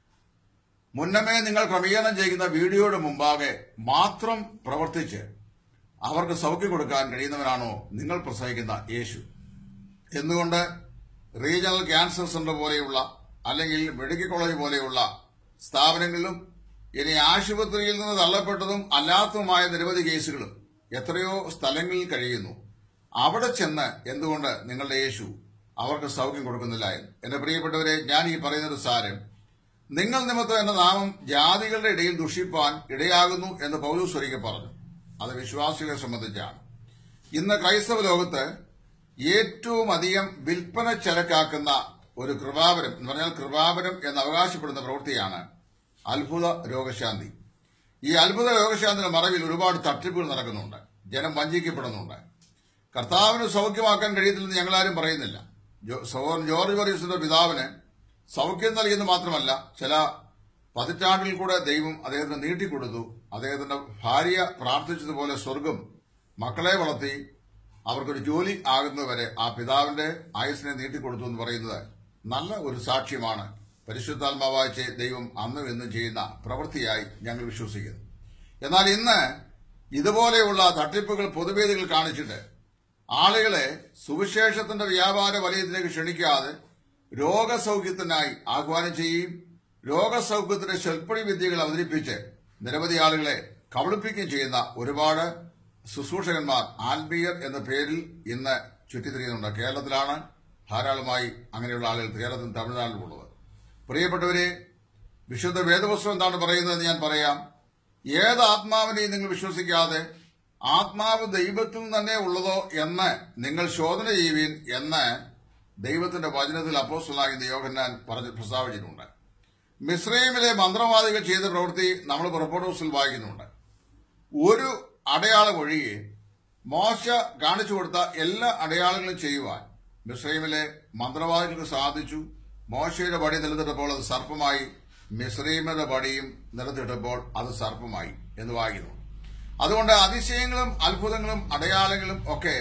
മുന്നമേ നിങ്ങൾ ക്രമീകരണം ചെയ്യുന്ന വീഡിയോയുടെ മുമ്പാകെ മാത്രം പ്രവർത്തിച്ച് അവർക്ക് സൗഖ്യം കൊടുക്കാൻ കഴിയുന്നവനാണോ നിങ്ങൾ പ്രസംഗിക്കുന്ന യേശു എന്തുകൊണ്ട് റീജിയണൽ ക്യാൻസർ സെന്റർ പോലെയുള്ള അല്ലെങ്കിൽ മെഡിക്കൽ കോളേജ് പോലെയുള്ള സ്ഥാപനങ്ങളിലും ഇനി ആശുപത്രിയിൽ നിന്ന് തള്ളപ്പെട്ടതും അല്ലാത്തതുമായ നിരവധി കേസുകളും എത്രയോ സ്ഥലങ്ങളിൽ കഴിയുന്നു അവിടെ ചെന്ന് എന്തുകൊണ്ട് നിങ്ങളുടെ യേശു അവർക്ക് സൗഖ്യം കൊടുക്കുന്നില്ല എന്ന് എന്റെ പ്രിയപ്പെട്ടവരെ ഞാൻ ഈ പറയുന്നത് സാരം നിങ്ങൾ നിമിത്തം എന്ന നാമം ജാതികളുടെ ഇടയിൽ ദുഷിപ്പാൻ ഇടയാകുന്നു എന്ന് പൗലൂസ് ഒരിക്കൽ പറഞ്ഞു അത് വിശ്വാസികളെ സംബന്ധിച്ചാണ് ഇന്ന് ക്രൈസ്തവ ലോകത്ത് ഏറ്റവും അധികം വിൽപ്പന ചരക്കാക്കുന്ന ഒരു കൃപാവരം എന്ന് പറഞ്ഞാൽ കൃപാവരം എന്ന് അവകാശപ്പെടുന്ന പ്രവൃത്തിയാണ് അത്ഭുത രോഗശാന്തി ഈ അത്ഭുത രോഗശാന്തിയുടെ മറവിൽ ഒരുപാട് തട്ടിപ്പുകൾ നടക്കുന്നുണ്ട് ജനം വഞ്ചിക്കപ്പെടുന്നുണ്ട് കർത്താവിന് സൗഖ്യമാക്കാൻ കഴിയത്തില്ലെന്ന് ഞങ്ങളാരും പറയുന്നില്ല ജോ- സഹോദരൻ ജോർജ് വർഗീസിന്റെ പിതാവിന് സൗഖ്യം നൽകിയെന്ന് മാത്രമല്ല ചില പതിറ്റാണ്ടിൽ കൂടെ ദൈവം അദ്ദേഹത്തിന് നീട്ടിക്കൊടുത്തു അദ്ദേഹത്തിന്റെ ഭാര്യ പ്രാർത്ഥിച്ചതുപോലെ സ്വർഗം മക്കളെ വളർത്തി അവർക്കൊരു ജോലി ആകുന്നതുവരെ ആ പിതാവിന്റെ ആയുസിനെ നീട്ടിക്കൊടുത്തു എന്ന് പറയുന്നത് നല്ല ഒരു സാക്ഷ്യമാണ് പരിശുദ്ധാത്മാവായ ചെ- ദൈവം അന്നും ഇന്നും ചെയ്യുന്ന പ്രവൃത്തിയായി ഞങ്ങൾ വിശ്വസിക്കുന്നു എന്നാൽ ഇന്ന് ഇതുപോലെയുള്ള തട്ടിപ്പുകൾ പൊതുവേദികൾ കാണിച്ചിട്ട് ആളുകളെ സുവിശേഷത്തിന്റെ വ്യാപാര വലയത്തിലേക്ക് ക്ഷണിക്കാതെ രോഗസൗഖ്യത്തിനായി ആഹ്വാനം ചെയ്യുകയും രോഗസൗഖ്യത്തിന്റെ ശൽപ്പണി വിദ്യകൾ അവതരിപ്പിച്ച് നിരവധി ആളുകളെ കബളിപ്പിക്കുകയും ചെയ്യുന്ന ഒരുപാട് ശുശ്രൂഷകന്മാർ ആത്മീയർ എന്ന പേരിൽ ഇന്ന് ചുറ്റിത്തിരിയുന്നുണ്ട് കേരളത്തിലാണ് ധാരാളമായി അങ്ങനെയുള്ള ആളുകൾ കേരളത്തിൽ തമിഴ്നാട്ടിലുള്ളത് പ്രിയപ്പെട്ടവരെ വിശുദ്ധ വേദപുസ്തകം എന്താണ് പറയുന്നതെന്ന് ഞാൻ പറയാം ഏത് ആത്മാവിനെയും നിങ്ങൾ വിശ്വസിക്കാതെ ആത്മാവ് ദൈവത്തിൽ നിന്ന് തന്നെ ഉള്ളതോ എന്ന് നിങ്ങൾ ശോധന ചെയ്യുവീൻ എന്ന് ദൈവത്തിന്റെ വചനത്തിൽ അപ്പോസ്റ്റലാകുന്ന യോഹന്നാൻ പറഞ്ഞ് പ്രസ്താവിച്ചിട്ടുണ്ട് മിശ്രൈമിലെ മന്ത്രവാദികൾ ചെയ്ത പ്രവൃത്തി നമ്മൾ പുറപ്പെട്ട ദിവസത്തിൽ വായിക്കുന്നുണ്ട് ഒരു അടയാളം ഒഴികെ മോശ കാണിച്ചു കൊടുത്ത എല്ലാ അടയാളങ്ങളും ചെയ്യുവാൻ മിശ്രൈമിലെ മന്ത്രവാദികൾക്ക് സാധിച്ചു മോശയുടെ പടി നിലത്തിട്ടപ്പോൾ അത് സർപ്പമായി മിശ്രൈമിന്റെ പടിയും നിലത്തിട്ടപ്പോൾ അത് സർപ്പമായി എന്ന് വായിക്കുന്നു അതുകൊണ്ട് അതിശയങ്ങളും അത്ഭുതങ്ങളും അടയാളങ്ങളും ഒക്കെ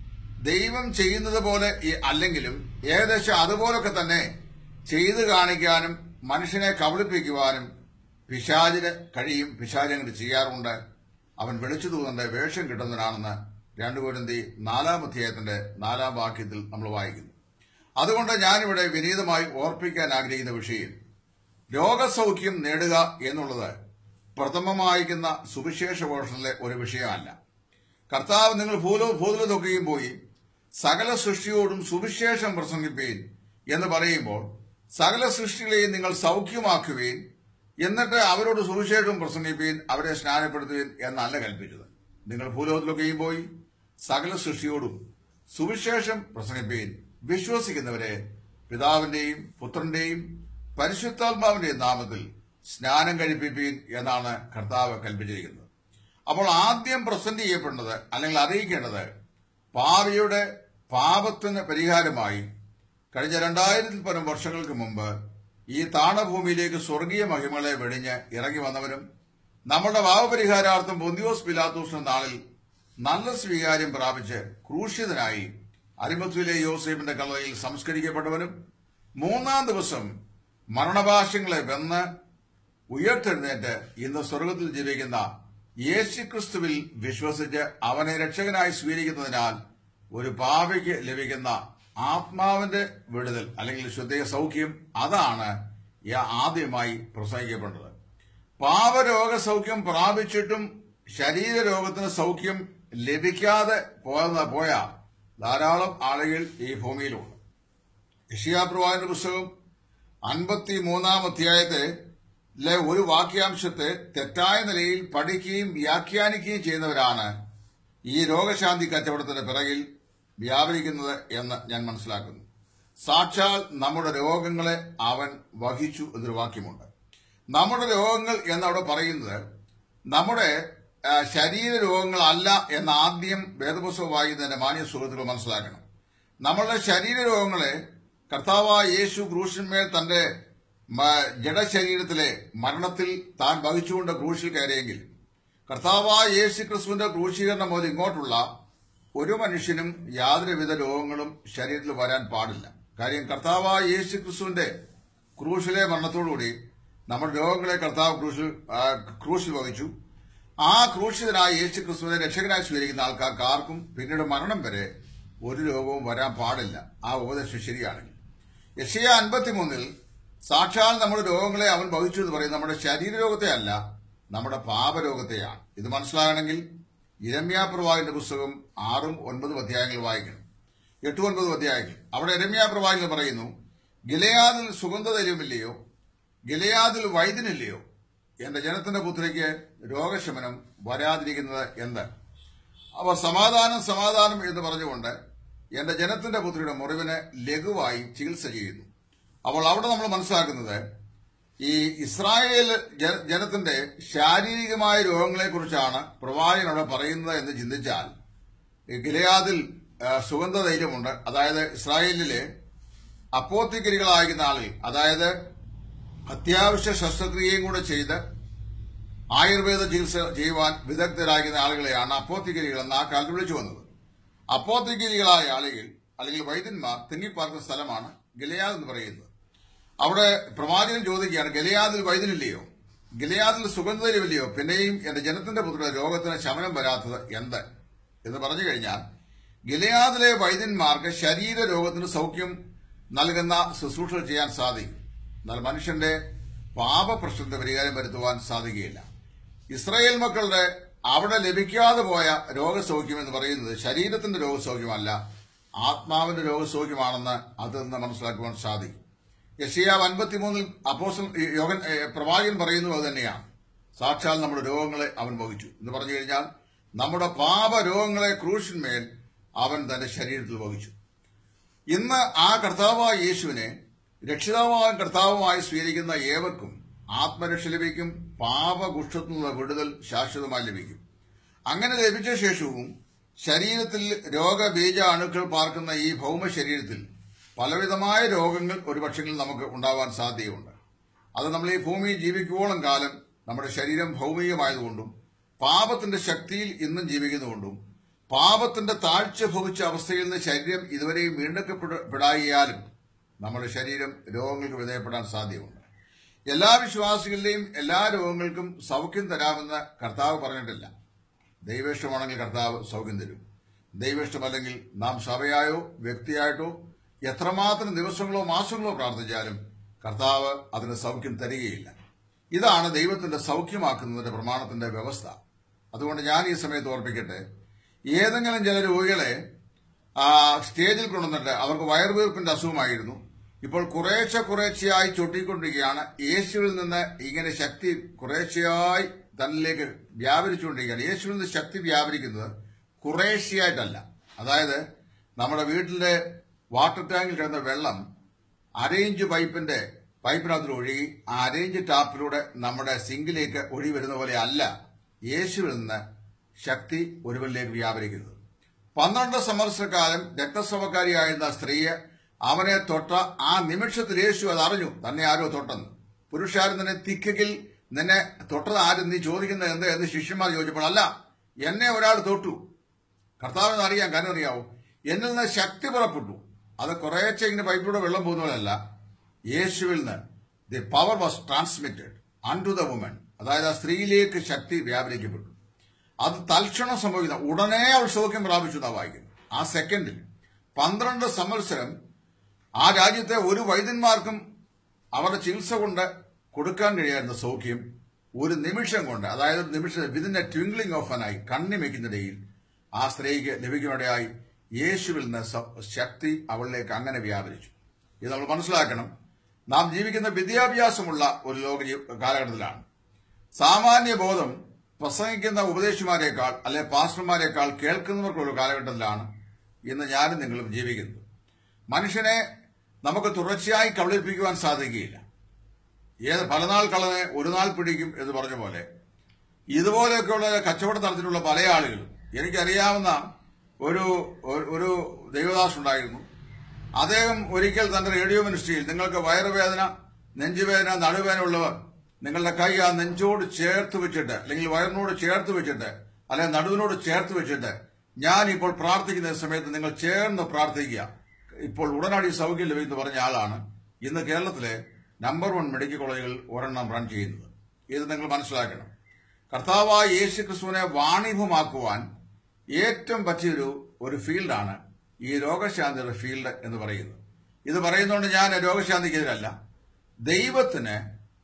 ദൈവം ചെയ്യുന്നത് പോലെ ഈ അല്ലെങ്കിലും ഏകദേശം അതുപോലൊക്കെ തന്നെ ചെയ്തു കാണിക്കാനും മനുഷ്യനെ കബളിപ്പിക്കുവാനും പിശാചിന് കഴിയും പിശാചിനങ്ങനെ ചെയ്യാറുണ്ട് അവൻ വിളിച്ചു തൂന്നന്റെ വേഷം കിട്ടുന്നവനാണെന്ന് രണ്ടു കോരിന്തി നാലാം അധ്യായത്തിന്റെ നാലാം വാക്യത്തിൽ നമ്മൾ വായിക്കുന്നു അതുകൊണ്ട് ഞാനിവിടെ വിനീതമായി ഓർപ്പിക്കാൻ ആഗ്രഹിക്കുന്ന വിഷയം രോഗസൗഖ്യം നേടുക എന്നുള്ളത് പ്രഥമമായിരിക്കുന്ന സുവിശേഷ ഘോഷണിലെ ഒരു വിഷയമല്ല കർത്താവ് നിങ്ങൾ ഭൂലോ ഭൂതലത്തൊക്കെയും പോയി സകല സൃഷ്ടിയോടും സുവിശേഷം പ്രസംഗിപ്പീൻ എന്ന് പറയുമ്പോൾ സകല സൃഷ്ടികളെയും നിങ്ങൾ സൗഖ്യമാക്കുവീൻ എന്നിട്ട് അവരോട് സുവിശേഷം പ്രസംഗിപ്പീൻ അവരെ സ്നാനപ്പെടുത്തുവീൻ എന്നല്ല കൽപ്പിച്ചത് നിങ്ങൾ ഭൂലോകത്തിലൊക്കെയും പോയി സകല സൃഷ്ടിയോടും സുവിശേഷം പ്രസംഗിപ്പീൻ വിശ്വസിക്കുന്നവരെ പിതാവിന്റെയും പുത്രന്റെയും പരിശുദ്ധാത്മാവിന്റെയും നാമത്തിൽ സ്നാനം കഴിപ്പിപ്പീൻ എന്നാണ് കർത്താവ് കൽപ്പിച്ചിരിക്കുന്നത് അപ്പോൾ ആദ്യം പ്രസന്റ് ചെയ്യപ്പെടുന്നത് അല്ലെങ്കിൽ അറിയിക്കേണ്ടത് പാവിയുടെ പാപത്തിന് പരിഹാരമായി കഴിഞ്ഞ രണ്ടായിരത്തിൽ പരം വർഷങ്ങൾക്ക് മുമ്പ് ഈ താണഭൂമിയിലേക്ക് സ്വർഗീയ മഹിമകളെ വെടിഞ്ഞ് ഇറങ്ങി വന്നവനും നമ്മുടെ പാവപരിഹാരാർത്ഥം പൊന്തിയോസ് പിലാത്തൂസ് എന്ന നാളിൽ നല്ല സ്വീകാര്യം പ്രാപിച്ച് ക്രൂശിതനായി അരിമത്തുവിലെ യോസേഫിന്റെ കല്ലറയിൽ സംസ്കരിക്കപ്പെട്ടവനും മൂന്നാം ദിവസം മരണഭാഷ്യങ്ങളെ വെന്ന് ഉയർത്തെഴുന്നേറ്റ് ഇന്ന് സ്വർഗത്തിൽ ജീവിക്കുന്ന യേശുക്രിസ്തുവിൽ വിശ്വസിച്ച് അവനെ രക്ഷകനായി സ്വീകരിക്കുന്നതിനാൽ ഒരു പാപിക്ക് ലഭിക്കുന്ന ആത്മാവിന്റെ വിടുതൽ അല്ലെങ്കിൽ ശുദ്ധ സൗഖ്യം അതാണ് ഈ ആദ്യമായി പ്രസംഗിക്കപ്പെട്ടത് പാപരോഗ സൗഖ്യം പ്രാപിച്ചിട്ടും ശരീരരോഗത്തിന് സൗഖ്യം ലഭിക്കാതെ പോയെന്ന പോയ ധാരാളം ആളുകൾ ഈ ഭൂമിയിലുണ്ട് യഷിയാപ്രവാഹിന്റെ പുസ്തകം അൻപത്തി മൂന്നാം അധ്യായത്തിലെ ഒരു വാക്യാംശത്തെ തെറ്റായ നിലയിൽ പഠിക്കുകയും വ്യാഖ്യാനിക്കുകയും ചെയ്യുന്നവരാണ് ഈ രോഗശാന്തി കച്ചവടത്തിന്റെ പിറകിൽ വ്യാപരിക്കുന്നത് എന്ന് ഞാൻ മനസ്സിലാക്കുന്നു സാക്ഷാൽ നമ്മുടെ രോഗങ്ങളെ അവൻ വഹിച്ചു എന്നൊരു വാക്യമുണ്ട് നമ്മുടെ രോഗങ്ങൾ എന്നവിടെ പറയുന്നത് നമ്മുടെ ആ, ശരീര രോഗങ്ങളല്ല എന്ന് ആദ്യം വേദപുസ്തകം വായിക്കുന്നതിന്റെ മാന്യ സുഹൃത്തുക്കൾ മനസ്സിലാക്കണം നമ്മളുടെ ശരീര രോഗങ്ങളെ കർത്താവായ യേശു ക്രൂശന്മേൽ തന്റെ മ- ജഡശരീരത്തിലെ മരണത്തിൽ താൻ വഹിച്ചുകൊണ്ട് ക്രൂശിൽ കയറിയെങ്കിൽ കർത്താവായ യേശു ക്രിസ്തുവിന്റെ ക്രൂശീകരണം മുതൽ ഇങ്ങോട്ടുള്ള ഒരു മനുഷ്യനും യാതൊരുവിധ രോഗങ്ങളും ശരീരത്തിൽ വരാൻ പാടില്ല കാര്യം കർത്താവായ യേശു ക്രിസ്തുവിന്റെ ക്രൂശിലെ മരണത്തോടുകൂടി നമ്മുടെ രോഗങ്ങളെ കർത്താവ് ക്രൂശിൽ ആ, ക്രൂശിൽ വഹിച്ചു ആ ക്രൂശിതനായ യേശു ക്രിസ്തുവിനെ രക്ഷകനായി സ്വീകരിക്കുന്ന ആൾക്കാർക്ക് ആർക്കും പിന്നീട് മരണം വരെ ഒരു രോഗവും വരാൻ പാടില്ല ആ ഉപദേശം ശരിയാണെങ്കിൽ യശയ അൻപത്തിമൂന്നിൽ സാക്ഷാൽ നമ്മുടെ രോഗങ്ങളെ അവൻ വഹിച്ചു എന്ന് പറയും നമ്മുടെ ശരീരരോഗത്തെ അല്ല നമ്മുടെ പാപരോഗത്തെയാണ് ഇത് മനസ്സിലാകണമെങ്കിൽ ഇരമ്യാ പ്രവാഹിന്റെ പുസ്തകം ആറും ഒൻപതും അധ്യായങ്ങൾ വായിക്കണം എട്ടും ഒൻപതും അധ്യായങ്ങൾ അവിടെ ഇരമ്യാ പ്രവാഹികൾ പറയുന്നു ഗിലയാദിൽ സുഗന്ധതൈലമില്ലയോ ഗിലയാദിൽ വൈദ്യനില്ലയോ എന്റെ ജനത്തിന്റെ പുത്രിക്ക് രോഗശമനം വരാതിരിക്കുന്നത് എന്ത് അവർ സമാധാനം സമാധാനം എന്ന് പറഞ്ഞുകൊണ്ട് എന്റെ ജനത്തിന്റെ പുത്രിയുടെ മുറിവിന് ലഘുവായി ചികിത്സ ചെയ്യുന്നു അപ്പോൾ അവിടെ നമ്മൾ മനസ്സിലാക്കുന്നത് ഈ ഇസ്രായേൽ ജന- ജനത്തിന്റെ ശാരീരികമായ രോഗങ്ങളെക്കുറിച്ചാണ് പ്രവാചകൻ അവിടെ പറയുന്നത് എന്ന് ചിന്തിച്ചാൽ ഈ ഗിലയാദിൽ ആ, സുഗന്ധതൈലമുണ്ട് അതായത് ഇസ്രായേലിലെ അപ്പോത്തിക്കരികളായിരുന്ന ആളുകൾ അതായത് അത്യാവശ്യ ശസ്ത്രക്രിയയും കൂടെ ചെയ്ത് ആയുർവേദ ചികിത്സ ചെയ്യുവാൻ വിദഗ്ധരാകുന്ന ആളുകളെയാണ് അപ്പോത്തിക്കരികൾ എന്ന ആ കാലത്ത് വിളിച്ചു വന്നത് അപ്പോത്തിക്കരികളായ ആളുകൾ അല്ലെങ്കിൽ വൈദ്യന്മാർ തിങ്ങിപ്പാർക്കുന്ന സ്ഥലമാണ് ഗിലയാദ് എന്ന് പറയുന്നത് അവിടെ പ്രവാചകൻ ചോദിക്കുകയാണ് ഗിലയാദിൽ വൈദ്യനില്ലയോ ഗിലയാദിൽ സുഗന്ധതയിലില്ലയോ പിന്നെയും എന്റെ ജനത്തിന്റെ പുത്രിയുടെ രോഗത്തിന് ശമനം വരാത്തത് എന്ത് എന്ന് പറഞ്ഞു കഴിഞ്ഞാൽ ഗിലയാദിലെ വൈദ്യന്മാർക്ക് ശരീര രോഗത്തിന് സൗഖ്യം നൽകുന്ന ശുശ്രൂഷ ചെയ്യാൻ സാധിക്കും എന്നാൽ മനുഷ്യന്റെ പാപപ്രശ്നത്തെ പരിഹാരം വരുത്തുവാൻ സാധിക്കുകയില്ല ഇസ്രായേൽ മക്കളുടെ അവിടെ ലഭിക്കാതെ പോയ രോഗസൗഖ്യം എന്ന് പറയുന്നത് ശരീരത്തിന്റെ രോഗസൗഖ്യമല്ല ആത്മാവിന്റെ രോഗസൗഖ്യമാണെന്ന് അതിൽ നിന്ന് മനസ്സിലാക്കുവാൻ സാധിക്കും യഷിയാവ് അൻപത്തിമൂന്നിൽ അപ്പോസൽ യോഗൻ ഏ, പ്രവാചകൻ പറയുന്നത് അത് തന്നെയാണ് സാക്ഷാൽ നമ്മുടെ രോഗങ്ങളെ അവൻ വഹിച്ചു എന്ന് പറഞ്ഞു കഴിഞ്ഞാൽ നമ്മുടെ പാപരോഗങ്ങളെ ക്രൂശിന്മേൽ അവൻ തന്റെ ശരീരത്തിൽ വഹിച്ചു ഇന്ന് ആ കർത്താവായ യേശുവിനെ രക്ഷിതാവായ കർത്താവുമായി സ്വീകരിക്കുന്ന ഏവർക്കും ആത്മരക്ഷ ലഭിക്കും പാപകുഷ്ഠത്തിൽ നിന്നുള്ള വിടുതൽ ശാശ്വതമായി ലഭിക്കും അങ്ങനെ ലഭിച്ച ശേഷവും ശരീരത്തിൽ രോഗബീജ അണുക്കൾ പാർക്കുന്ന ഈ ഭൗമ ശരീരത്തിൽ പലവിധമായ രോഗങ്ങൾ ഒരുപക്ഷെങ്കിൽ നമുക്ക് ഉണ്ടാവാൻ സാധ്യതയുണ്ട് അത് നമ്മൾ ഈ ഭൂമിയിൽ ജീവിക്കുവോളം കാലം നമ്മുടെ ശരീരം ഭൗമികമായതുകൊണ്ടും പാപത്തിന്റെ ശക്തിയിൽ ഇന്നും ജീവിക്കുന്നതുകൊണ്ടും പാപത്തിന്റെ താഴ്ച ഭവിച്ച അവസ്ഥയിൽ നിന്ന് ശരീരം ഇതുവരെയും വീണ്ടെടുക്കപ്പെടായാലും നമ്മുടെ ശരീരം രോഗങ്ങൾക്ക് വിധേയപ്പെടാൻ സാധ്യതയുണ്ട് എല്ലാ വിശ്വാസികളുടെയും എല്ലാ രോഗങ്ങൾക്കും സൗഖ്യം തരാമെന്ന് കർത്താവ് പറഞ്ഞിട്ടില്ല ദൈവേഷ്ടമാണെങ്കിൽ കർത്താവ് സൗഖ്യം തരും ദൈവേഷ്ടമല്ലെങ്കിൽ നാം സഭയായോ വ്യക്തിയായിട്ടോ എത്രമാത്രം ദിവസങ്ങളോ മാസങ്ങളോ പ്രാർത്ഥിച്ചാലും കർത്താവ് അതിന് സൗഖ്യം തരികയില്ല ഇതാണ് ദൈവത്തിന്റെ സൗഖ്യമാക്കുന്നതിന്റെ പ്രമാണത്തിന്റെ വ്യവസ്ഥ അതുകൊണ്ട് ഞാൻ ഈ സമയത്ത് ഓർപ്പിക്കട്ടെ ഏതെങ്കിലും ചില രോഗികളെ ആ, സ്റ്റേജിൽ കൊണ്ടുവന്നിട്ട് അവർക്ക് വയറുവീർപ്പിന്റെ അസുഖമായിരുന്നു ഇപ്പോൾ കുറേശ്ശെ കുറേശ്ശെയായി ചൊട്ടിക്കൊണ്ടിരിക്കുകയാണ് യേശുവിൽ നിന്ന് ഇങ്ങനെ ശക്തി കുറേശ്ശെയായി തന്നിലേക്ക് വ്യാപരിച്ചുകൊണ്ടിരിക്കുകയാണ് യേശുവിൽ നിന്ന് ശക്തി വ്യാപരിക്കുന്നത് കുറേശ്ശെയായിട്ടല്ല അതായത് നമ്മുടെ വീട്ടിലെ വാട്ടർ ടാങ്കിൽ കിടന്ന വെള്ളം അരയിഞ്ച് പൈപ്പിന്റെ പൈപ്പിനകത്ത് ഒഴുകി ആ അരയിഞ്ച് ടാപ്പിലൂടെ നമ്മുടെ സിങ്കിലേക്ക് ഒഴുകി വരുന്ന പോലെ അല്ല യേശുവിൽ നിന്ന് ശക്തി ഒരുവനിലേക്ക് വ്യാപരിക്കുന്നത് പന്ത്രണ്ട് സംവത്സരക്കാലം രക്തസ്രവക്കാരിയായിരുന്ന സ്ത്രീയെ അവനെ തൊട്ട ആ നിമിഷത്തിൽ യേശു അത് അറിഞ്ഞു തന്നെ ആരോ തൊട്ടെന്ന് പുരുഷാരൻ തന്നെ തിക്കകിൽ നിന്നെ തൊട്ടത് ആരും നീ ചോദിക്കുന്നത് എന്ത് എന്ന് ശിഷ്യന്മാർ ചോദിച്ചപ്പോൾ അല്ല എന്നെ ഒരാൾ തൊട്ടു കർത്താവിന് അറിയാം കാരണം അറിയാവോ എന്നിൽ നിന്ന് ശക്തി പുറപ്പെട്ടു അത് കുറേശ്ശെ ഇങ്ങനെ പൈപ്പിലൂടെ വെള്ളം പോകുന്നതല്ല യേശുവിൽ നിന്ന് the power was transmitted unto the woman അതായത് ആ സ്ത്രീയിലേക്ക് ശക്തി വ്യാപരിക്കപ്പെട്ടു അത് തൽക്ഷണം സംഭവിക്കുന്ന ഉടനെ അവൾ സൗഖ്യം പ്രാപിച്ചു എന്നാ വായിക്കുന്നു ആ സെക്കൻഡിൽ പന്ത്രണ്ട് സംവത്സരം ആ രാജ്യത്തെ ഒരു വൈദ്യന്മാർക്കും അവരുടെ ചികിത്സ കൊണ്ട് കൊടുക്കാൻ കഴിയായിരുന്ന സൗഖ്യം ഒരു നിമിഷം കൊണ്ട് അതായത് ഒരു നിമിഷം വിതിൻ എ ട്വിങ്ക്ലിംഗ് ഓഫ് ആയി കണ്ണിമയ്ക്കുന്നിടയിൽ ആ സ്ത്രീക്ക് ലഭിക്കുന്നിടയായി യേശുവിൽ നിന്ന് സ- ശക്തി അവളിലേക്ക് അങ്ങനെ വ്യാപരിച്ചു ഇത് നമ്മൾ മനസ്സിലാക്കണം നാം ജീവിക്കുന്ന വിദ്യാഭ്യാസമുള്ള ഒരു ലോക ജീ- കാലഘട്ടത്തിലാണ് സാമാന്യ ബോധം പ്രസംഗിക്കുന്ന ഉപദേശിമാരെക്കാൾ അല്ലെ പാസ്റ്റർമാരെക്കാൾ കേൾക്കുന്നവർക്കുള്ള ഒരു കാലഘട്ടത്തിലാണ് ഇന്ന് ഞാനും നിങ്ങളും ജീവിക്കുന്നത് മനുഷ്യനെ നമുക്ക് തുടർച്ചയായി കബളിപ്പിക്കുവാൻ സാധിക്കുകയില്ല ഏത് പലനാൾ കള്ളനെ ഒരു നാൾ പിടിക്കും എന്ന് പറഞ്ഞ പോലെ ഇതുപോലെയൊക്കെയുള്ള കച്ചവടം നടത്തിയിട്ടുള്ള പല ആളുകളും എനിക്കറിയാവുന്ന ഒരു ഒരു- ഒരു ദൈവദാസ് ഉണ്ടായിരുന്നു അദ്ദേഹം ഒരിക്കൽ തന്റെ റേഡിയോ മിനിസ്ട്രിയിൽ നിങ്ങൾക്ക് വയറുവേദന നെഞ്ചുവേദന നടുവേദന ഉള്ളവർ നിങ്ങളുടെ കൈ ആ നെഞ്ചോട് ചേർത്ത് വെച്ചിട്ട് അല്ലെങ്കിൽ വയറിനോട് ചേർത്ത് വെച്ചിട്ട് അല്ലെങ്കിൽ നടുവിനോട് ചേർത്ത് വെച്ചിട്ട് ഞാൻ ഇപ്പോൾ പ്രാർത്ഥിക്കുന്ന സമയത്ത് നിങ്ങൾ ചേർന്ന് പ്രാർത്ഥിക്കുക ഇപ്പോൾ ഉടനടി സൗഖ്യം ലഭിക്കുന്നു പറഞ്ഞ ആളാണ് ഇന്ന് കേരളത്തിലെ നമ്പർ വൺ മെഡിക്കൽ കോളേജുകൾ ഒരെണ്ണം റൺ ചെയ്യുന്നത് ഇത് നിങ്ങൾ മനസ്സിലാക്കണം കർത്താവായ യേശു ക്രിസ്തുവിനെ വാണിഭമാക്കുവാൻ ഏറ്റവും പറ്റിയൊരു ഒരു ഫീൽഡാണ് ഈ രോഗശാന്തിയുടെ ഫീൽഡ് എന്ന് പറയുന്നത് ഇത് പറയുന്നതുകൊണ്ട് ഞാൻ രോഗശാന്തിക്കെതിരല്ല ദൈവത്തിന്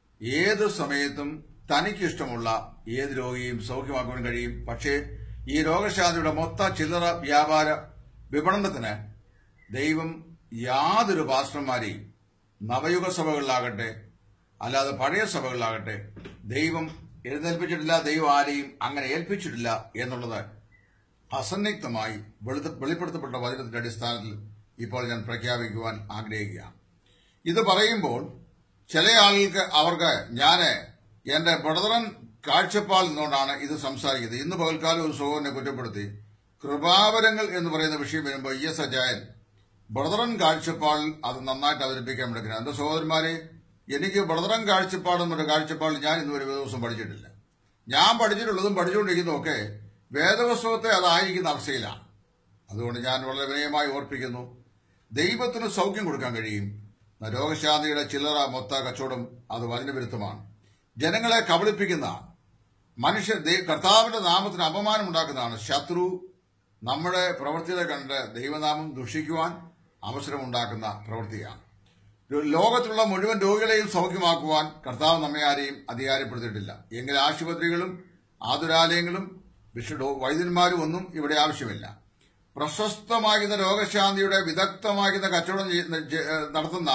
ഏത് സമയത്തും തനിക്കിഷ്ടമുള്ള ഏത് രോഗിയും സൗഖ്യമാക്കുവാൻ കഴിയും പക്ഷേ ഈ രോഗശാന്തിയുടെ മൊത്ത ചില്ലറ വ്യാപാര വിപണനത്തിന് ദൈവം യാതൊരു പാസ്റ്റർമാരെയും നവയുഗ സഭകളിലാകട്ടെ അല്ലാതെ പഴയ സഭകളിലാകട്ടെ ദൈവം എഴുന്നേൽപ്പിച്ചിട്ടില്ല ദൈവം ആരെയും അങ്ങനെ ഏൽപ്പിച്ചിട്ടില്ല എന്നുള്ളത് അസന്നിഗ്ധമായി വെളുത്ത- വെളിപ്പെടുത്തപ്പെട്ട വചനത്തിന്റെ അടിസ്ഥാനത്തിൽ ഇപ്പോൾ ഞാൻ പ്രഖ്യാപിക്കുവാൻ ആഗ്രഹിക്കുകയാണ് ഇത് പറയുമ്പോൾ ചില ആളുകൾക്ക് അവർക്ക് ഞാൻ എന്റെ ബ്രദറൻ കാഴ്ചപ്പാടിൽ നിന്നുകൊണ്ടാണ് ഇത് സംസാരിക്കുന്നത് ഇന്ന് പകൽക്കാലം ഒരു സഹോദരനെ കുറ്റപ്പെടുത്തി കൃപാവരങ്ങൾ എന്ന് പറയുന്ന വിഷയം വരുമ്പോൾ ഇ എസ് അജയൻ ബ്രദറൻ കാഴ്ചപ്പാടിൽ അത് നന്നായിട്ട് അവതരിപ്പിക്കാൻ എടുക്കുന്നത് എന്റെ സഹോദരന്മാരെ എനിക്ക് ബ്രദറൻ കാഴ്ചപ്പാടും ഒരു കാഴ്ചപ്പാടിൽ ഞാൻ ഇന്നുവരെ ഒരു ദിവസം പഠിച്ചിട്ടില്ല ഞാൻ പഠിച്ചിട്ടുള്ളതും പഠിച്ചുകൊണ്ടിരിക്കുന്നതും ഒക്കെ വേദപുസ്തകത്തെ അതായിരിക്കുന്ന അവസ്ഥയിലാണ് അതുകൊണ്ട് ഞാൻ വളരെ വിനയമായി ഓർപ്പിക്കുന്നു ദൈവത്തിന് സൗഖ്യം കൊടുക്കാൻ കഴിയും രോഗശാന്തിയുടെ ചില്ലറ മൊത്ത കച്ചവടം അത് വചനവിരുദ്ധമാണ് ജനങ്ങളെ കബളിപ്പിക്കുന്ന മനുഷ്യ ദൈ- കർത്താവിന്റെ നാമത്തിന് അപമാനം ഉണ്ടാക്കുന്നതാണ് ശത്രു നമ്മുടെ പ്രവൃത്തികളെ കണ്ട് ദൈവനാമം ദുഷിക്കുവാൻ അവസരമുണ്ടാക്കുന്ന പ്രവൃത്തിയാണ് ലോകത്തുള്ള മുഴുവൻ രോഗികളെയും സൗഖ്യമാക്കുവാൻ കർത്താവ് നമ്മെ ആരെയും അധികാരപ്പെടുത്തിയിട്ടില്ല എങ്കിൽ ആശുപത്രികളും ആതുരാലയങ്ങളും വിശുദ്ധ വൈദ്യന്മാരും ഒന്നും ഇവിടെ ആവശ്യമില്ല പ്രശസ്തമാകുന്ന രോഗശാന്തിയുടെ വിദഗ്ധമാകുന്ന കച്ചവടം ചെയ്യുന്ന- ജ- ഏഹ് നടത്തുന്ന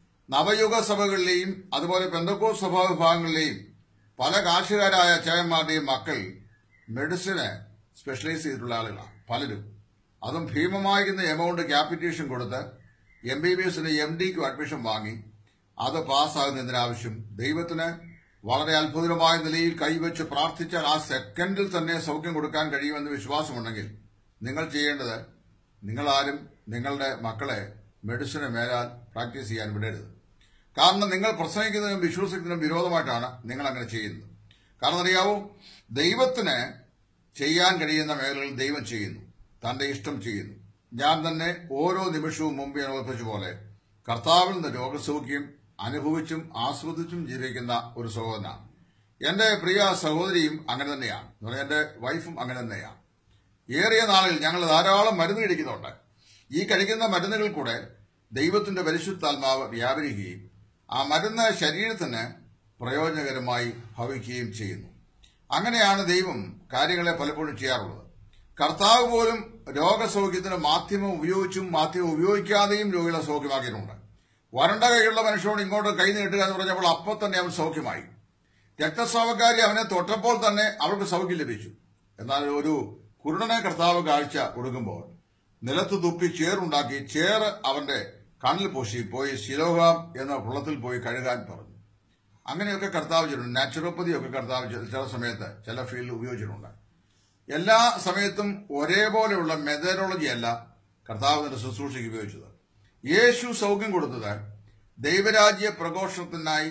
നവയുഗ സഭകളിലെയും അതുപോലെ പെന്തക്കോ സഭാ വിഭാഗങ്ങളിലെയും പല കാർഷികരായ അച്ചായന്മാരുടെയും മക്കൾ മെഡിസിന് സ്പെഷ്യലൈസ് ചെയ്തിട്ടുള്ള ആളുകളാണ് പലരും അതും ഭീമമാകുന്ന എമൗണ്ട് ക്യാപിറ്റേഷൻ കൊടുത്ത് എം ബി ബി എസിന് എം ഡിക്കും അഡ്മിഷൻ വാങ്ങി അത് പാസ്സാകുന്നതിനാവശ്യം ദൈവത്തിന് വളരെ അത്ഭുതകരമായ നിലയിൽ കൈവച്ച് പ്രാർത്ഥിച്ചാൽ ആ സെക്കൻഡിൽ തന്നെ സൗഖ്യം കൊടുക്കാൻ കഴിയുമെന്ന് വിശ്വാസമുണ്ടെങ്കിൽ നിങ്ങൾ ചെയ്യേണ്ടത് നിങ്ങളാരും നിങ്ങളുടെ മക്കളെ മെഡിസിന് മേലാൽ പ്രാക്ടീസ് ചെയ്യാൻ വിടരുത് കാരണം നിങ്ങൾ പ്രസംഗിക്കുന്നതിനും വിശ്വസിക്കുന്നതിനും വിരോധമായിട്ടാണ് നിങ്ങൾ അങ്ങനെ ചെയ്യുന്നത് കാരണം അറിയാവോ ദൈവത്തിന് ചെയ്യാൻ കഴിയുന്ന മേഖലകളിൽ ദൈവം ചെയ്യുന്നു തന്റെ ഇഷ്ടം ചെയ്യുന്നു ഞാൻ തന്നെ ഓരോ നിമിഷവും മുമ്പ് ഞാൻ ഓർപ്പിച്ച പോലെ കർത്താവിൽ നിന്ന് രോഗസൗഖ്യം അനുഭവിച്ചും ആസ്വദിച്ചും ജീവിക്കുന്ന ഒരു സഹോദരനാണ് എന്റെ പ്രിയ സഹോദരിയും അങ്ങനെ തന്നെയാണ് എന്ന് പറഞ്ഞാൽ എന്റെ വൈഫും അങ്ങനെ തന്നെയാണ് ഏറിയ നാളിൽ ഞങ്ങൾ ധാരാളം മരുന്ന് കഴിക്കുന്നുണ്ട് ഈ കഴിക്കുന്ന മരുന്നുകൾ കൂടെ ദൈവത്തിന്റെ പരിശുദ്ധാത്മാവ് വ്യാപരിക്കുകയും ആ മരുന്ന് ശരീരത്തിന് പ്രയോജനകരമായി ഭവിക്കുകയും ചെയ്യുന്നു അങ്ങനെയാണ് ദൈവം കാര്യങ്ങളെ പലപ്പോഴും ചെയ്യാറുള്ളത് കർത്താവ് പോലും രോഗസൗഖ്യത്തിന് മാധ്യമം ഉപയോഗിച്ചും മാധ്യമം ഉപയോഗിക്കാതെയും രോഗികളെ സൗഖ്യമാക്കിയിട്ടുണ്ട് വരണ്ട കൈയുള്ള മനുഷ്യനോട് ഇങ്ങോട്ട് കൈ നീട്ടുക എന്ന് പറഞ്ഞപ്പോൾ അപ്പോൾ തന്നെ അവൻ സൗഖ്യമായി രക്തസ്രാവക്കാരി അവനെ തൊട്ടപ്പോൾ തന്നെ അവർക്ക് സൗഖ്യം ലഭിച്ചു എന്നാൽ ഒരു കുരുടനെ കർത്താവ് കാഴ്ച കൊടുക്കുമ്പോൾ നിലത്ത് തുപ്പി ചേറുണ്ടാക്കി ചേറ് അവന്റെ കണ്ണിൽ പൂശി പോയി ശിലോഹാം എന്ന കുളത്തിൽ പോയി കഴുകാൻ പറഞ്ഞു അങ്ങനെയൊക്കെ കർത്താവ് ചെയ്തിട്ടുണ്ട് നാച്ചുറോപ്പതി ഒക്കെ കർത്താവ് ചില ചില സമയത്ത് ചില ഫീൽഡിൽ ഉപയോഗിച്ചിട്ടുണ്ട് എല്ലാ സമയത്തും ഒരേപോലെയുള്ള മെത്തഡോളജി അല്ല കർത്താവ് തന്റെ ശുശ്രൂഷയ്ക്ക് ഉപയോഗിച്ചത് യേശു സൗഖ്യം കൊടുത്തത് ദൈവരാജ്യ പ്രഘോഷണത്തിനായി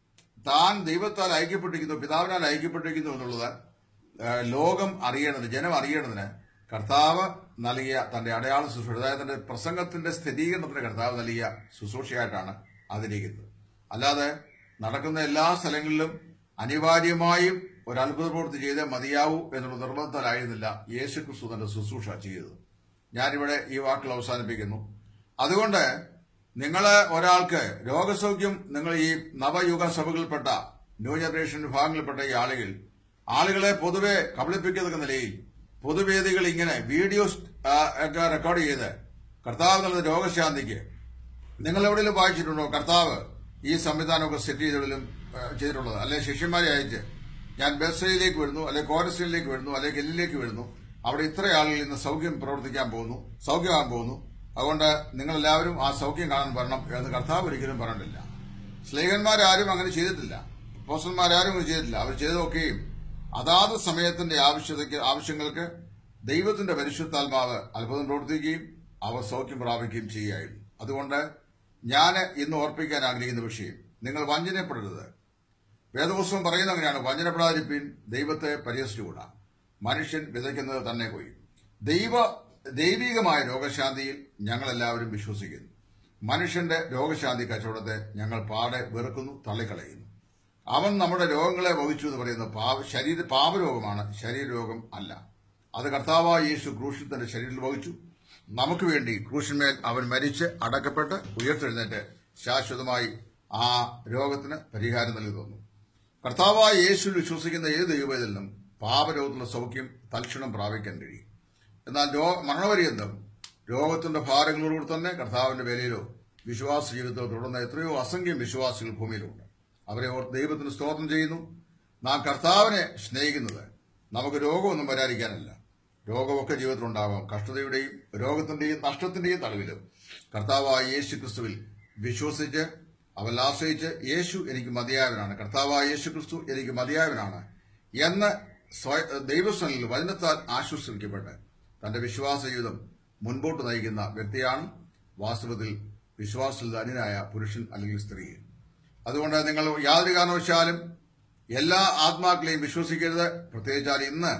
താൻ ദൈവത്താൽ ഐക്യപ്പെട്ടിരിക്കുന്നു പിതാവിനാൽ ഐക്യപ്പെട്ടിരിക്കുന്നു എന്നുള്ളത് ഏഹ്, ലോകം അറിയേണ്ടത് ജനം അറിയേണ്ടതിന് കർത്താവ് നൽകിയ തന്റെ അടയാള ശുശ്രൂഷ അതായത് തന്റെ പ്രസംഗത്തിന്റെ സ്ഥിരീകരണത്തിന് കർത്താവ് നൽകിയ ശുശ്രൂഷയായിട്ടാണ് അതിരിക്കുന്നത് അല്ലാതെ നടക്കുന്ന എല്ലാ സ്ഥലങ്ങളിലും അനിവാര്യമായും ഒരു അത്ഭുത പ്രവൃത്തി ചെയ്തേ മതിയാവൂ എന്നുള്ള നിർബന്ധത്തിലായിരുന്നില്ല യേശു ക്രിസ്തു തന്റെ ശുശ്രൂഷ ചെയ്തത് ഞാനിവിടെ ഈ വാക്കുകൾ അവസാനിപ്പിക്കുന്നു അതുകൊണ്ട് നിങ്ങൾ ഒരാൾക്ക് രോഗസൗഖ്യം നിങ്ങൾ ഈ നവയുഗ സഭകളിൽപ്പെട്ട ന്യൂ ജനറേഷൻ വിഭാഗങ്ങളിൽപ്പെട്ട ഈ ആളുകൾ ആളുകളെ പൊതുവെ കബളിപ്പിക്കുന്ന നിലയിൽ പൊതുവേദികൾ ഇങ്ങനെ വീഡിയോസ് ആ, ഒക്കെ റെക്കോർഡ് ചെയ്ത് കർത്താവ് നൽകുന്ന രോഗശാന്തിക്ക് നിങ്ങൾ എവിടെയെങ്കിലും വായിച്ചിട്ടുണ്ടോ കർത്താവ് ഈ സംവിധാനമൊക്കെ സെറ്റ് ചെയ്തതിലും ചെയ്തിട്ടുള്ളത് അല്ലെ ശിഷ്യന്മാരെ അയച്ച് ഞാൻ ബെസ്സയിലേക്ക് വരുന്നു അല്ലെ കോരസിലേക്ക് വരുന്നു അല്ലെ ഗല്ലിലേക്ക് വരുന്നു അവിടെ ഇത്ര ആളുകൾ ഇന്ന് സൗഖ്യം പ്രവർത്തിക്കാൻ പോകുന്നു സൗഖ്യമാകാൻ പോകുന്നു അതുകൊണ്ട് നിങ്ങൾ എല്ലാവരും ആ സൗഖ്യം കാണാൻ വരണം എന്ന് കർത്താവ് ഒരിക്കലും പറഞ്ഞിട്ടില്ല സ്ലേഹന്മാരാരും അങ്ങനെ ചെയ്തിട്ടില്ല പോസ്റ്റന്മാരാരും അങ്ങനെ ചെയ്തിട്ടില്ല അവർ ചെയ്തതൊക്കെയും അതാത് സമയത്തിന്റെ ആവശ്യതയ്ക്ക് ആവശ്യങ്ങൾക്ക് ദൈവത്തിന്റെ പരിശുദ്ധാത്മാവ് അത്ഭുതം പ്രവർത്തിക്കുകയും അവർ സൗഖ്യം പ്രാപിക്കുകയും ചെയ്യുകയായിരുന്നു അതുകൊണ്ട് ഞാൻ ഇന്ന് ഓർപ്പിക്കാൻ ആഗ്രഹിക്കുന്ന വിഷയം നിങ്ങൾ വഞ്ചനപ്പെടരുത് വേദപുസ്തകം പറയുന്ന അങ്ങനെയാണ് വഞ്ചനപ്പെടാതിരിപ്പിൻ ദൈവത്തെ പരിഹസിച്ചുകൂടാ മനുഷ്യൻ വിതയ്ക്കുന്നത് തന്നെ കൊയ്യും ദൈവ ദൈവികമായ രോഗശാന്തിയിൽ ഞങ്ങളെല്ലാവരും വിശ്വസിക്കുന്നു മനുഷ്യന്റെ രോഗശാന്തി കച്ചവടത്തെ ഞങ്ങൾ പാടെ വെറുക്കുന്നു തള്ളിക്കളയുന്നു അവൻ നമ്മുടെ രോഗങ്ങളെ വഹിച്ചു എന്ന് പറയുന്ന പാവ ശരീര പാപരോഗമാണ് ശരീരരോഗം അല്ല അത് കർത്താവായ യേശു ക്രൂശിൽ തന്റെ ശരീരത്തിൽ വഹിച്ചു നമുക്ക് വേണ്ടി ക്രൂശിന്മേൽ അവൻ മരിച്ച് അടക്കപ്പെട്ട് ഉയർത്തെഴുന്നേറ്റ് ശാശ്വതമായി ആ രോഗത്തിന് പരിഹാരം നൽകി തന്നു കർത്താവായ യേശു വിശ്വസിക്കുന്ന ഏത് ദൈവവേദലിനും പാപരോഗത്തിലുള്ള സൗഖ്യം തൽക്ഷണം പ്രാപിക്കാൻ കഴിയും എന്നാൽ രോ മരണപര്യന്തം രോഗത്തിന്റെ ഭാരങ്ങളോടുകൂടി തന്നെ കർത്താവിന്റെ വിലയിലോ വിശ്വാസ ജീവിതത്തിലോ തുടർന്ന എത്രയോ അസംഖ്യം വിശ്വാസികൾ ഭൂമിയിലുണ്ട് അവരെ ഓർത്ത് ദൈവത്തിന് സ്തോത്രം ചെയ്യുന്നു നാം കർത്താവിനെ സ്നേഹിക്കുന്നത് നമുക്ക് രോഗമൊന്നും വരാതിരിക്കാനല്ല രോഗമൊക്കെ ജീവിതത്തിലുണ്ടാവാം കഷ്ടതയുടെയും രോഗത്തിന്റെയും നഷ്ടത്തിന്റെയും തടവിലും കർത്താവായ യേശു ക്രിസ്തുവിൽ വിശ്വസിച്ച് അവൽ ആശ്രയിച്ച് യേശു എനിക്ക് മതിയായവനാണ് കർത്താവായ യേശു ക്രിസ്തു എനിക്ക് മതിയായവനാണ് എന്ന് സ്വയ- ദൈവസ്ഥനിൽ വചനത്താൽ ആശ്വസിപ്പിക്കപ്പെട്ട് തന്റെ വിശ്വാസ ജീവിതം മുൻപോട്ട് നയിക്കുന്ന വ്യക്തിയാണ് വാസ്തവത്തിൽ വിശ്വാസത്തിൽ ധന്യനായ പുരുഷൻ അല്ലെങ്കിൽ സ്ത്രീ അതുകൊണ്ട് നിങ്ങൾ യാതൊരു കാരണവശാലും എല്ലാ ആത്മാക്കളെയും വിശ്വസിക്കരുത് പ്രത്യേകിച്ചാൽ ഇന്ന്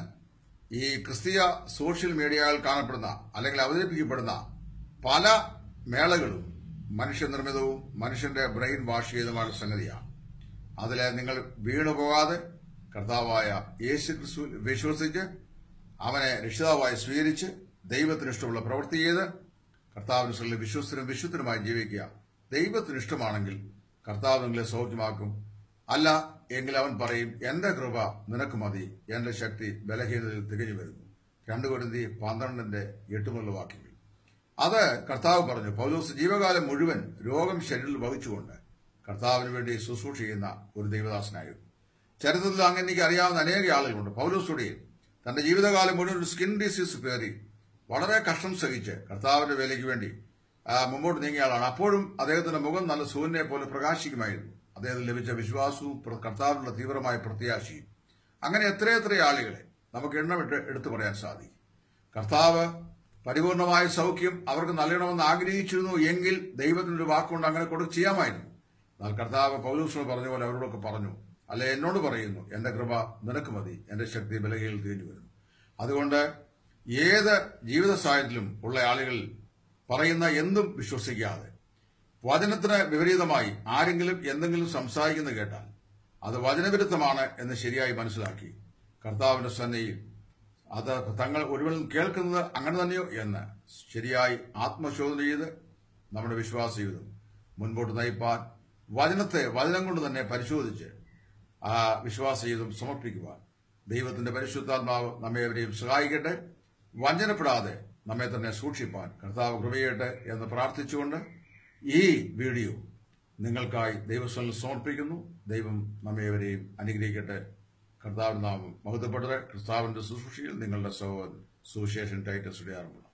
ഈ ക്രിസ്തീയ സോഷ്യൽ മീഡിയകൾ കാണപ്പെടുന്ന അല്ലെങ്കിൽ അവതരിപ്പിക്കപ്പെടുന്ന പല മേളകളും മനുഷ്യനിർമ്മിതവും മനുഷ്യന്റെ ബ്രെയിൻ വാഷ് ചെയ്തതുമായ സംഗതിയാണ് അതിൽ നിങ്ങൾ വീണു പോകാതെ കർത്താവായ യേശു ക്രിസ്തു വിശ്വസിച്ച് അവനെ രക്ഷിതാവായി സ്വീകരിച്ച് ദൈവത്തിന് ഇഷ്ടമുള്ള പ്രവൃത്തി ചെയ്ത് കർത്താവിന് സ്വന്തം വിശ്വസ്തനും വിശുദ്ധനുമായി ജീവിക്കുക ദൈവത്തിന് ഇഷ്ടമാണെങ്കിൽ കർത്താവ് നിങ്ങളെ സൗഖ്യമാക്കും അല്ല എങ്കിൽ അവൻ പറയും എന്റെ കൃപ നിനക്ക് മതി എന്റെ ശക്തി ബലഹീനതയിൽ തികഞ്ഞു വരുന്നു രണ്ടു കൊരുന്തി പന്ത്രണ്ടിന്റെ എട്ട് മുതലുള്ള വാക്യങ്ങൾ അത് കർത്താവ് പറഞ്ഞു പൗലോസ് ജീവകാലം മുഴുവൻ രോഗം ശരീരത്തിൽ വഹിച്ചുകൊണ്ട് കർത്താവിന് വേണ്ടി ശുശ്രൂഷ ചെയ്യുന്ന ഒരു ദൈവദാസനായിരുന്നു ചരിത്രത്തിൽ അങ്ങനെ എനിക്ക് അറിയാവുന്ന അനേക ആളുകളുണ്ട് പൗലോസുടെയും തന്റെ ജീവിതകാലം മുഴുവൻ ഒരു സ്കിൻ ഡിസീസ് പേറി വളരെ കഷ്ടം സഹിച്ച് കർത്താവിന്റെ വേലയ്ക്ക് വേണ്ടി ആ, മുമ്പോട്ട് നീങ്ങിയ ആളാണ് അപ്പോഴും അദ്ദേഹത്തിന്റെ മുഖം നല്ല സൂര്യനെ പോലെ പ്രകാശിക്കുമായിരുന്നു അദ്ദേഹത്തിന് ലഭിച്ച വിശ്വാസവും പ്ര- കർത്താവിനുള്ള തീവ്രമായ പ്രത്യാശയും അങ്ങനെ എത്രയെത്ര ആളുകളെ നമുക്ക് എണ്ണമിട്ട് എടുത്തു പറയാൻ സാധിക്കും കർത്താവ് പരിപൂർണമായ സൗഖ്യം അവർക്ക് നൽകണമെന്ന് ആഗ്രഹിച്ചിരുന്നു എങ്കിൽ ദൈവത്തിന്റെ ഒരു വാക്കുകൊണ്ട് അങ്ങനെ കൊടുത്ത് ചെയ്യാമായിരുന്നു എന്നാൽ കർത്താവ് പൗലൂസിനോട് പറഞ്ഞ പോലെ അവരോടൊക്കെ പറഞ്ഞു അല്ലെ എന്നോട് പറയുന്നു എന്റെ കൃപ നിനക്ക് മതി എന്റെ ശക്തി ബലകയിൽ തീർന്നു വരുന്നു അതുകൊണ്ട് ഏത് ജീവിത സാഹചര്യത്തിലും ഉള്ള ആളുകൾ പറയുന്ന എന്തും വിശ്വസിക്കാതെ വചനത്തിന് വിപരീതമായി ആരെങ്കിലും എന്തെങ്കിലും സംസാരിക്കുന്നത് കേട്ടാൽ അത് വചനവിരുദ്ധമാണ് എന്ന് ശരിയായി മനസ്സിലാക്കി കർത്താവിന്റെ സന്നയിൽ അത് തങ്ങൾ ഒരുവൻ കേൾക്കുന്നത് അങ്ങനെ തന്നെയോ എന്ന് ശരിയായി ആത്മശോധന ചെയ്ത് നമ്മുടെ വിശ്വാസ ജീവിതം മുൻപോട്ട് നയിപ്പാൻ വചനത്തെ വചനം കൊണ്ട് തന്നെ പരിശോധിച്ച് ആ വിശ്വാസ ജീവിതം സമർപ്പിക്കുവാൻ ദൈവത്തിന്റെ പരിശുദ്ധാത്മാവ് നമ്മെ അവരെയും സഹായിക്കട്ടെ വഞ്ചനപ്പെടാതെ നമ്മെ തന്നെ സൂക്ഷിപ്പാൻ കർത്താവ് കൃപയട്ടെ എന്ന് പ്രാർത്ഥിച്ചുകൊണ്ട് ഈ വീഡിയോ നിങ്ങൾക്കായി ദൈവസ്ഥലിൽ സമർപ്പിക്കുന്നു ദൈവം നമ്മേവരെയും അനുഗ്രഹിക്കട്ടെ കർത്താവിന് നാമം മഹത്വപ്പെട്ടത് കർത്താവിന്റെ ശുശ്രൂഷയിൽ നിങ്ങളുടെ സഹോദരൻ സുവിശേഷൻ ടൈറ്റസ് ഇടയാറുമുള്ള